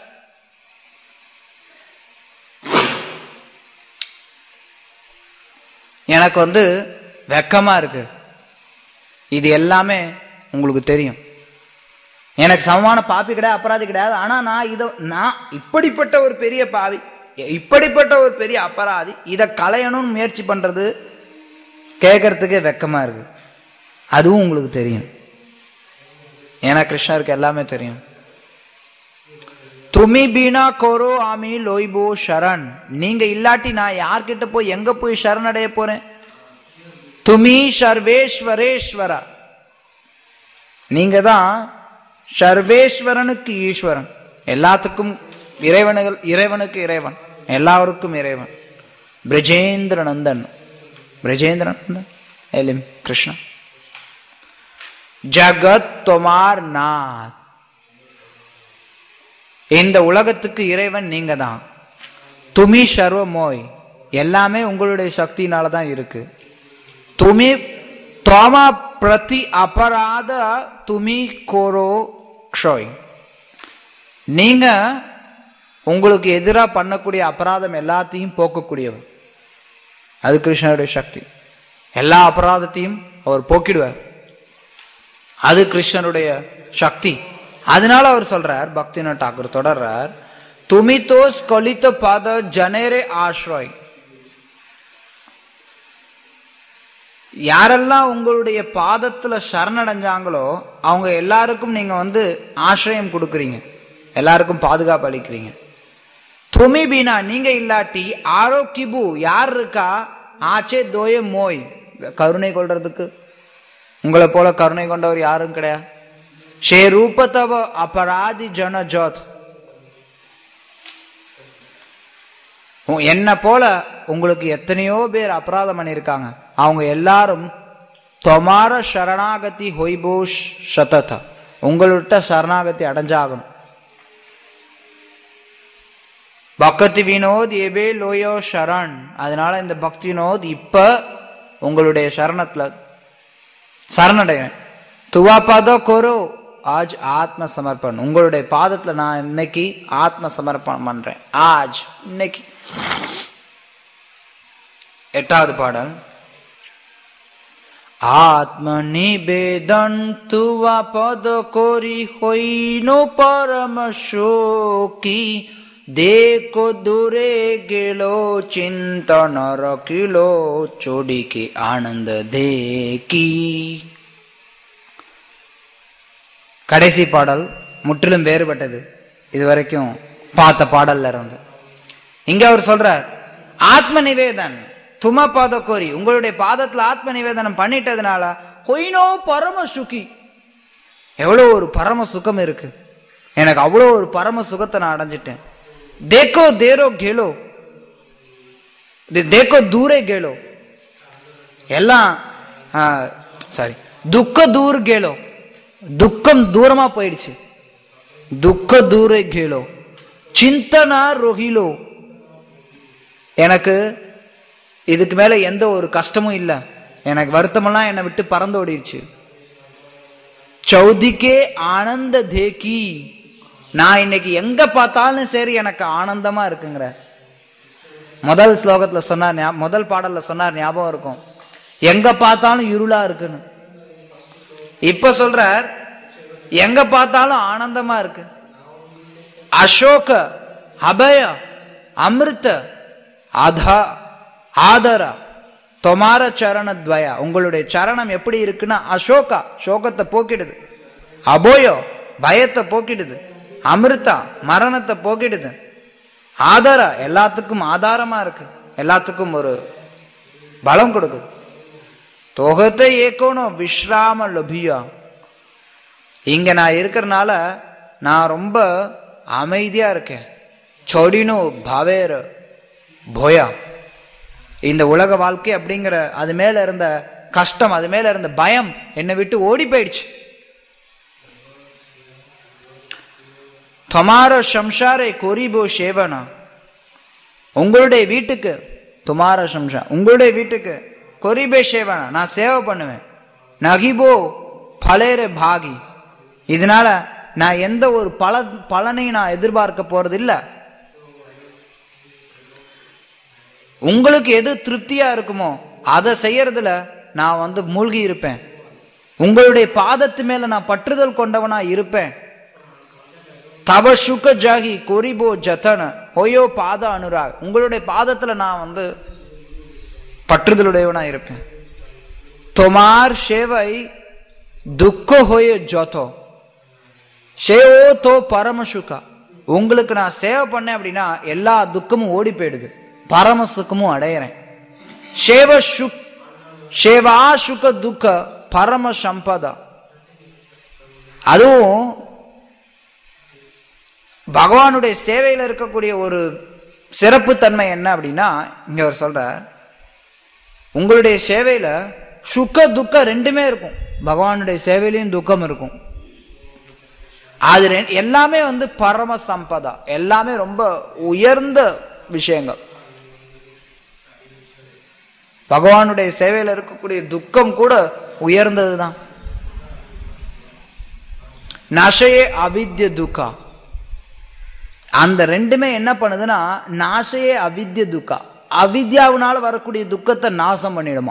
எனக்கு வந்து வெக்கமா இருக்கு இது எல்லாமே உங்களுக்கு தெரியும் எனக்கு சமமான பாப்பி கிடையாது அபராதி கிடையாது ஆனா நான் இத நான் இப்படிப்பட்ட ஒரு பெரிய பாவி இப்படிப்பட்ட ஒரு பெரிய அபராதி இதை களையணும்னு முயற்சி பண்றது கேட்கறதுக்கே வெக்கமா இருக்கு அதுவும் உங்களுக்கு தெரியும் ஏன்னா கிருஷ்ணருக்கு எல்லாமே தெரியும் துமி பீனா கோரோ ஆமி லோய்போ ஷரண் நீங்க இல்லாட்டி நான் யார்கிட்ட போய் எங்க போய் சரணடைய போறேன் துமி சர்வேஸ்வரேஸ்வரா நீங்க தான் சர்வேஸ்வரனுக்கு ஈஸ்வரன் எல்லாத்துக்கும் இறைவனுகள் இறைவனுக்கு இறைவன் எல்லாருக்கும் இறைவன் ब्रजेंद्र नंदन ब्रजेंद्र नंदन एलिम कृष्ण ஜகத் தொமார் நாத் இந்த உலகத்துக்கு இறைவன் நீங்க தான் துமி சர்வ மோய் எல்லாமே உங்களுடைய சக்தினால தான் இருக்கு துமி தோமா பிரதி அபராத துமி கோரோ க்ஷோய் நீங்க உங்களுக்கு எதிராக பண்ணக்கூடிய அபராதம் எல்லாத்தையும் போக்கக்கூடியவர் அது கிருஷ்ணருடைய சக்தி எல்லா அபராதத்தையும் அவர் போக்கிடுவார் அது கிருஷ்ணனுடைய சக்தி அதனால அவர் சொல்றார் பக்திநாத் டாக்கூர் தொடர்றார் துமி தோ ஸ்கலித்த பாத ஜனேரே ஆශ්‍රய் யாரெல்லாம் உங்களுடைய பாதத்துல சரணடைஞ்சாங்களோ அவங்க எல்லாருக்கும் நீங்க வந்து ஆசிரியம் கொடுக்குறீங்க எல்லாருக்கும் பாதுகாப்பு அளிக்கிறீங்க துமி பீனா நீங்க இல்லாட்டி ஆரோக்கிபு யார் இருக்கா ஆச்சே தோய மோய் கருணை கொள்றதுக்கு உங்களை போல கருணை கொண்டவர் யாரும் கிடையாது ஷே ரூபத்தவ அபராதி ஜன ஜோத் என்ன போல உங்களுக்கு எத்தனையோ பேர் அபராதம் பண்ணியிருக்காங்க அவங்க எல்லாரும் தொமார சரணாகதி ஹொய்போஷ் சதத உங்கள்கிட்ட சரணாகதி அடைஞ்சாகணும் பக்தி வினோத் ஏபே லோயோ சரண் அதனால இந்த பக்தி வினோத் இப்ப உங்களுடைய சரணத்துல சரணடைவேன் துவா பத கொரு ஆஜ் ஆத்ம சமர்ப்பணம் உங்களுடைய பாதத்துல நான் இன்னைக்கு ஆத்ம சமர்ப்பணம் பண்றேன் ஆஜ் இன்னைக்கு எட்டாவது பாடல் ஆத்ம நிவேதன் துவா பத கோரி হইনো পরম শোকি দেখো দূরে গেল চিন্তন রকিল চোডিকে ஆனந்த தேக்கி கடைசி பாடல் முற்றிலும் வேறுபட்டது இதுவரைக்கும் பார்த்த பாடல்ல இருந்து இங்க அவர் சொல்றார் ஆத்ம நிவேதன் தும பாத கோரி உங்களுடைய பாதத்துல ஆத்ம நிவேதனம் பண்ணிட்டதுனால கொயினோ பரம சுகி எவ்வளவு ஒரு பரம சுகம் இருக்கு எனக்கு அவ்வளோ ஒரு பரம சுகத்தை நான் அடைஞ்சிட்டேன் தேக்கோ தேரோ கேளோ தேக்கோ தூரே கேளோ எல்லாம் சாரி துக்க தூர் கேளோ துக்கம் தூரமா போயிடுச்சு துக்க தூரே கேளோ சிந்தனா ரொகிலோ எனக்கு இதுக்கு மேல எந்த ஒரு கஷ்டமும் இல்லை எனக்கு வருத்தமெல்லாம் என்னை விட்டு பறந்து ஓடிடுச்சு சௌதிக்கே ஆனந்த தேக்கி நான் இன்னைக்கு எங்க பார்த்தாலும் சரி எனக்கு ஆனந்தமா இருக்குங்கிற முதல் ஸ்லோகத்துல சொன்னார் ஞா- முதல் பாடல்ல சொன்னார் ஞாபகம் இருக்கும் எங்க பார்த்தாலும் இருளா இருக்குன்னு இப்ப சொல்றார் எங்க பார்த்தாலும் ஆனந்தமா இருக்கு அசோக அபய அமிர்த அதா ஆதர தொமார சரணத்வயா உங்களுடைய சரணம் எப்படி இருக்குன்னா அசோகா சோகத்தை போக்கிடுது அபோயோ பயத்தை போக்கிடுது அமிர்தா மரணத்தை போக்கிடுது ஆதார எல்லாத்துக்கும் ஆதாரமா இருக்கு எல்லாத்துக்கும் ஒரு பலம் கொடுக்குது தொகத்தை ஏக்கணும் விஸ்ராம லபியா இங்க நான் இருக்கிறனால நான் ரொம்ப அமைதியா இருக்கேன் சொடினு பவேர போயா இந்த உலக வாழ்க்கை அப்படிங்கிற அது மேல இருந்த கஷ்டம் அது மேல இருந்த பயம் என்னை விட்டு ஓடி போயிடுச்சு தொமாரோ சம்சாரை கொரிபோ சேவனா உங்களுடைய வீட்டுக்கு துமார சம்சா உங்களுடைய வீட்டுக்கு கொரிபே சேவனா நான் சேவை பண்ணுவேன் நகிபோ பலேர பாகி இதனால நான் எந்த ஒரு பல பலனையும் நான் எதிர்பார்க்க போறது இல்ல உங்களுக்கு எது திருப்தியா இருக்குமோ அதை செய்யறதுல நான் வந்து மூழ்கி இருப்பேன் உங்களுடைய பாதத்து மேல நான் பற்றுதல் கொண்டவனா இருப்பேன் தவ சுக ஜாகி கொரிபோ ஜத்தன ஹொயோ பாத அனுராக் உங்களுடைய பாதத்துல நான் வந்து பற்றுதலுடையவனா இருப்பேன் தொமார் சேவை துக்க ஹொய ஜோதோ சேவோ தோ பரம சுகா உங்களுக்கு நான் சேவை பண்ணேன் அப்படின்னா எல்லா துக்கமும் ஓடி போயிடுது பரம சுகமும் அடையிறேன் சேவ சுக் சேவா சுக துக்க பரம சம்பதா அதுவும் பகவானுடைய சேவையில இருக்கக்கூடிய ஒரு சிறப்பு தன்மை என்ன அப்படின்னா இங்க அவர் சொல்றார் உங்களுடைய சேவையில சுக்க துக்கம் ரெண்டுமே இருக்கும் பகவானுடைய சேவையிலையும் துக்கம் இருக்கும் அது ரெ- எல்லாமே வந்து பரம சம்பதா எல்லாமே ரொம்ப உயர்ந்த விஷயங்கள் பகவானுடைய சேவையில இருக்கக்கூடிய துக்கம் கூட உயர்ந்ததுதான் நஷயே அவித்ய துக்கா அந்த ரெண்டுமே என்ன பண்ணுதுன்னா நாசையே அவித்ய துக்கா அவித்யாவினால வரக்கூடிய துக்கத்தை நாசம் பண்ணிடுமா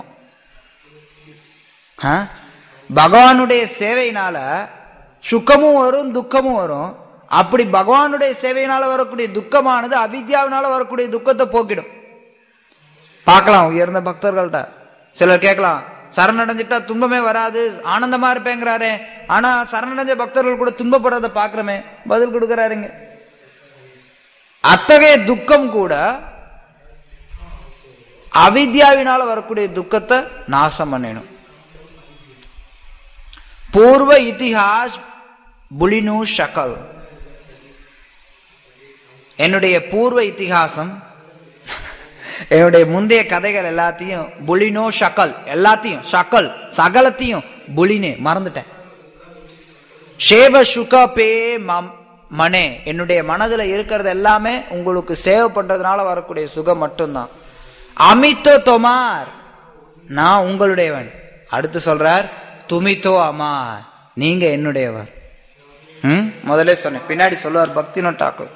ஆ? பகவானுடைய சேவையினால சுக்கமும் வரும் துக்கமும் வரும் அப்படி பகவானுடைய சேவையினால வரக்கூடிய துக்கமானது அவித்யாவினால வரக்கூடிய துக்கத்தை போக்கிடும் பார்க்கலாம் உயர்ந்த பக்தர்கள்ட்ட சிலர் கேட்கலாம் சரணடைஞ்சிட்டா துன்பமே வராது ஆனந்தமா இருப்பேங்கிறாரே ஆனா சரணடைஞ்ச பக்தர்கள் கூட துன்பப்படுறத பாக்குறமே பதில் கொடுக்கறாருங்க அத்தகைய துக்கம் கூட அவித்யாவினால வரக்கூடிய துக்கத்தை நாசம் பண்ணிடும் பூர்வ இதிஹாஸ் புலினு ஷக்கல் என்னுடைய பூர்வ இதிகாசம் என்னுடைய முந்தைய கதைகள் எல்லாத்தையும் புலினோ ஷக்கல் எல்லாத்தையும் ஷக்கல் சகலத்தையும் புலினே மறந்துட்டேன் ஷேவ சுக பே மம் மனே என்னுடைய மனதுல இருக்கிறது எல்லாமே உங்களுக்கு சேவ் பண்றதுனால வரக்கூடிய சுகம் மட்டும்தான் அமித்தோ தொமார் நான் உங்களுடையவன் அடுத்து சொல்றார் துமித்தோ அமார் நீங்க என்னுடையவர் ம் முதல்ல சொன்னேன் பின்னாடி சொல்லுவார் பக்தினோ டாக்கூர்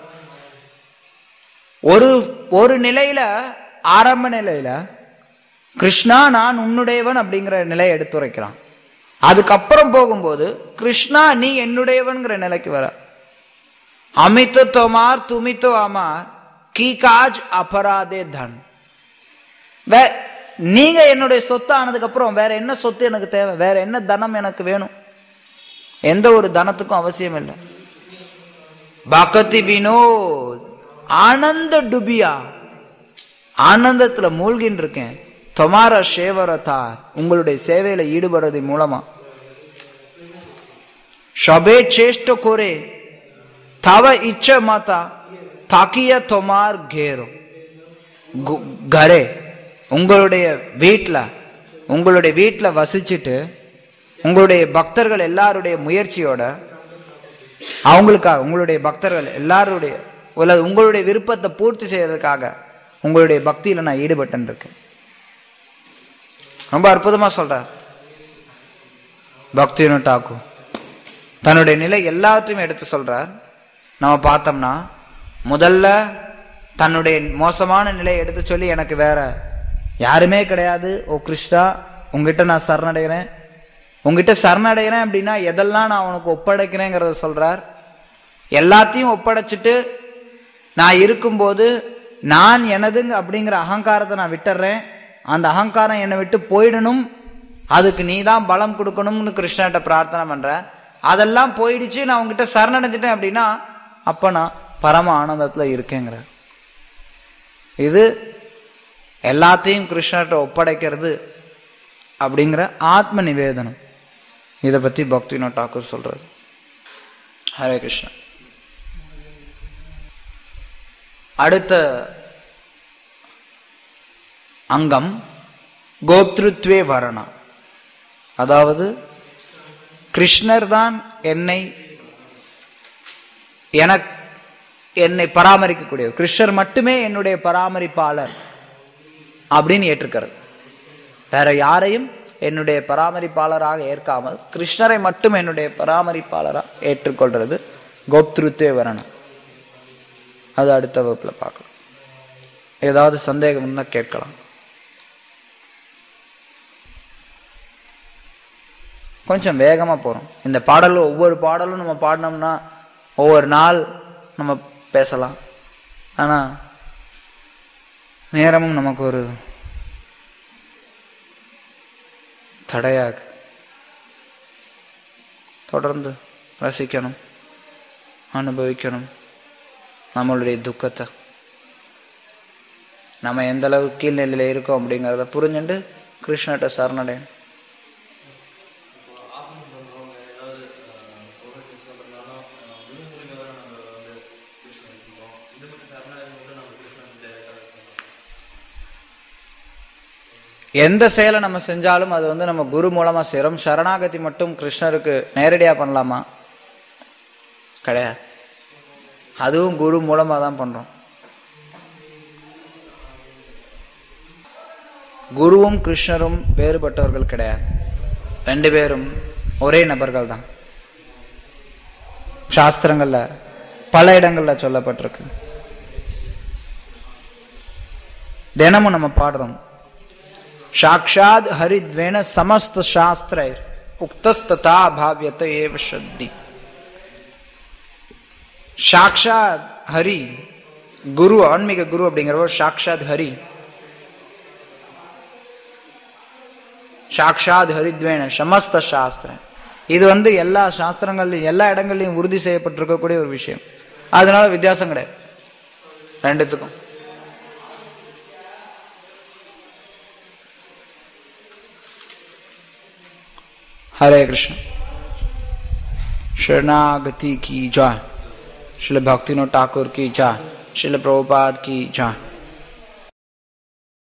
ஒரு ஒரு நிலையில ஆரம்ப நிலையில கிருஷ்ணா நான் உன்னுடையவன் அப்படிங்கிற நிலையை எடுத்துரைக்கிறான் அதுக்கப்புறம் போகும்போது கிருஷ்ணா நீ என்னுடையவன்கிற நிலைக்கு வர அமித்து தோமார் துமித்தோ அமார் கி காஜ் அபராதே தன் வே நீங்க என்னுடைய சொத்து ஆனதுக்கு அப்புறம் வேற என்ன சொத்து எனக்கு தேவை வேற என்ன தனம் எனக்கு வேணும் எந்த ஒரு தனத்துக்கும் அவசியம் இல்லை பகதி வினோத் ஆனந்த டுபியா ஆனந்தத்துல மூழ்கின்னு இருக்கேன் தொமார சேவரதா உங்களுடைய சேவையில ஈடுபடுறது மூலமா சபே சேஷ்ட கோரே தவ இச்ச மாதா தாக்கிய தொமார் கேரோ கு- கரே உங்களுடைய வீட்ல உங்களுடைய வீட்ல வசிச்சுட்டு உங்களுடைய பக்தர்கள் எல்லாருடைய முயற்சியோட அவங்களுக்காக உங்களுடைய பக்தர்கள் எல்லாருடைய அல்லது உங்களுடைய விருப்பத்தை பூர்த்தி செய்யறதுக்காக உங்களுடைய பக்தியில நான் ஈடுபட்டு இருக்கேன் ரொம்ப அற்புதமா சொல்றார் பக்தினு டாக்கு தன்னுடைய நிலை எல்லாத்தையும் எடுத்து சொல்றார் நம்ம பார்த்தோம்னா முதல்ல தன்னுடைய மோசமான நிலையை எடுத்து சொல்லி எனக்கு வேற யாருமே கிடையாது ஓ கிருஷ்ணா உங்ககிட்ட நான் சரணடைகிறேன் உங்ககிட்ட சரணடைகிறேன் அப்படின்னா எதெல்லாம் நான் உனக்கு ஒப்படைக்கிறேங்கிறத சொல்றார் எல்லாத்தையும் ஒப்படைச்சிட்டு நான் இருக்கும்போது நான் எனதுங்க அப்படிங்கிற அகங்காரத்தை நான் விட்டுறேன் அந்த அகங்காரம் என்னை விட்டு போயிடணும் அதுக்கு நீ தான் பலம் கொடுக்கணும்னு கிருஷ்ணன்ட்ட பிரார்த்தனை பண்ற அதெல்லாம் போயிடுச்சு நான் உங்ககிட்ட சரணடைஞ்சிட்டேன் அப்படின்னா அப்ப நான் பரம ஆனந்தத்துல இருக்கேங்கிற இது எல்லாத்தையும் கிருஷ்ணர்கிட்ட ஒப்படைக்கிறது அப்படிங்கிற ஆத்ம நிவேதனம் இதை பத்தி பக்தினோ டாக்கூர் சொல்றது ஹரே கிருஷ்ணா அடுத்த அங்கம் கோப்திருத்வே வரணா அதாவது கிருஷ்ணர் தான் என்னை எனக்கு என்னை பராமரிக்கக்கூடியவர் கிருஷ்ணர் மட்டுமே என்னுடைய பராமரிப்பாளர் அப்படின்னு ஏற்றுக்கிறது வேற யாரையும் என்னுடைய பராமரிப்பாளராக ஏற்காமல் கிருஷ்ணரை மட்டும் என்னுடைய பராமரிப்பாளராக ஏற்றுக்கொள்றது கோப்திருத்வே வரணம் அது அடுத்த வகுப்புல பார்க்கலாம் ஏதாவது சந்தேகம் இருந்தா கேட்கலாம் கொஞ்சம் வேகமா போறோம் இந்த பாடல் ஒவ்வொரு பாடலும் நம்ம பாடினோம்னா ஒவ்வொரு நாள் நம்ம பேசலாம் ஆனா நேரமும் நமக்கு ஒரு தடையா இருக்கு தொடர்ந்து ரசிக்கணும் அனுபவிக்கணும் நம்மளுடைய துக்கத்தை நம்ம எந்த அளவுக்கு கீழ்நிலையில இருக்கோம் அப்படிங்கிறத புரிஞ்சுட்டு கிருஷ்ணகிட்ட சரணடையணும் எந்த செயலை நம்ம செஞ்சாலும் அது வந்து நம்ம குரு மூலமா செய்றோம் சரணாகதி மட்டும் கிருஷ்ணருக்கு நேரடியா பண்ணலாமா கிடையாது அதுவும் குரு மூலமா தான் பண்றோம் குருவும் கிருஷ்ணரும் வேறுபட்டவர்கள் கிடையாது ரெண்டு பேரும் ஒரே நபர்கள் தான் சாஸ்திரங்கள்ல பல இடங்கள்ல சொல்லப்பட்டிருக்கு தினமும் நம்ம பாடுறோம் சாட்சாத் ஹரித்வேன சமஸ்த சாஸ்திர உக்தஸ்ததா பாவியத்த ஏவ ஸ்ரத்தி சாக்ஷாத் ஹரி குரு ஆன்மீக குரு அப்படிங்கிறவர் சாக்ஷாத் ஹரி சாக்ஷாத் ஹரித்வேன சமஸ்த சாஸ்திர இது வந்து எல்லா சாஸ்திரங்கள்லையும் எல்லா இடங்கள்லையும் உறுதி செய்யப்பட்டிருக்கக்கூடிய ஒரு விஷயம் அதனால வித்தியாசம் கிடையாது ரெண்டுத்துக்கும் हरे कृष्ण शरणागति की जय श्रील भक्तिनो ठाकुर की जय श्रील प्रभुपाद की जय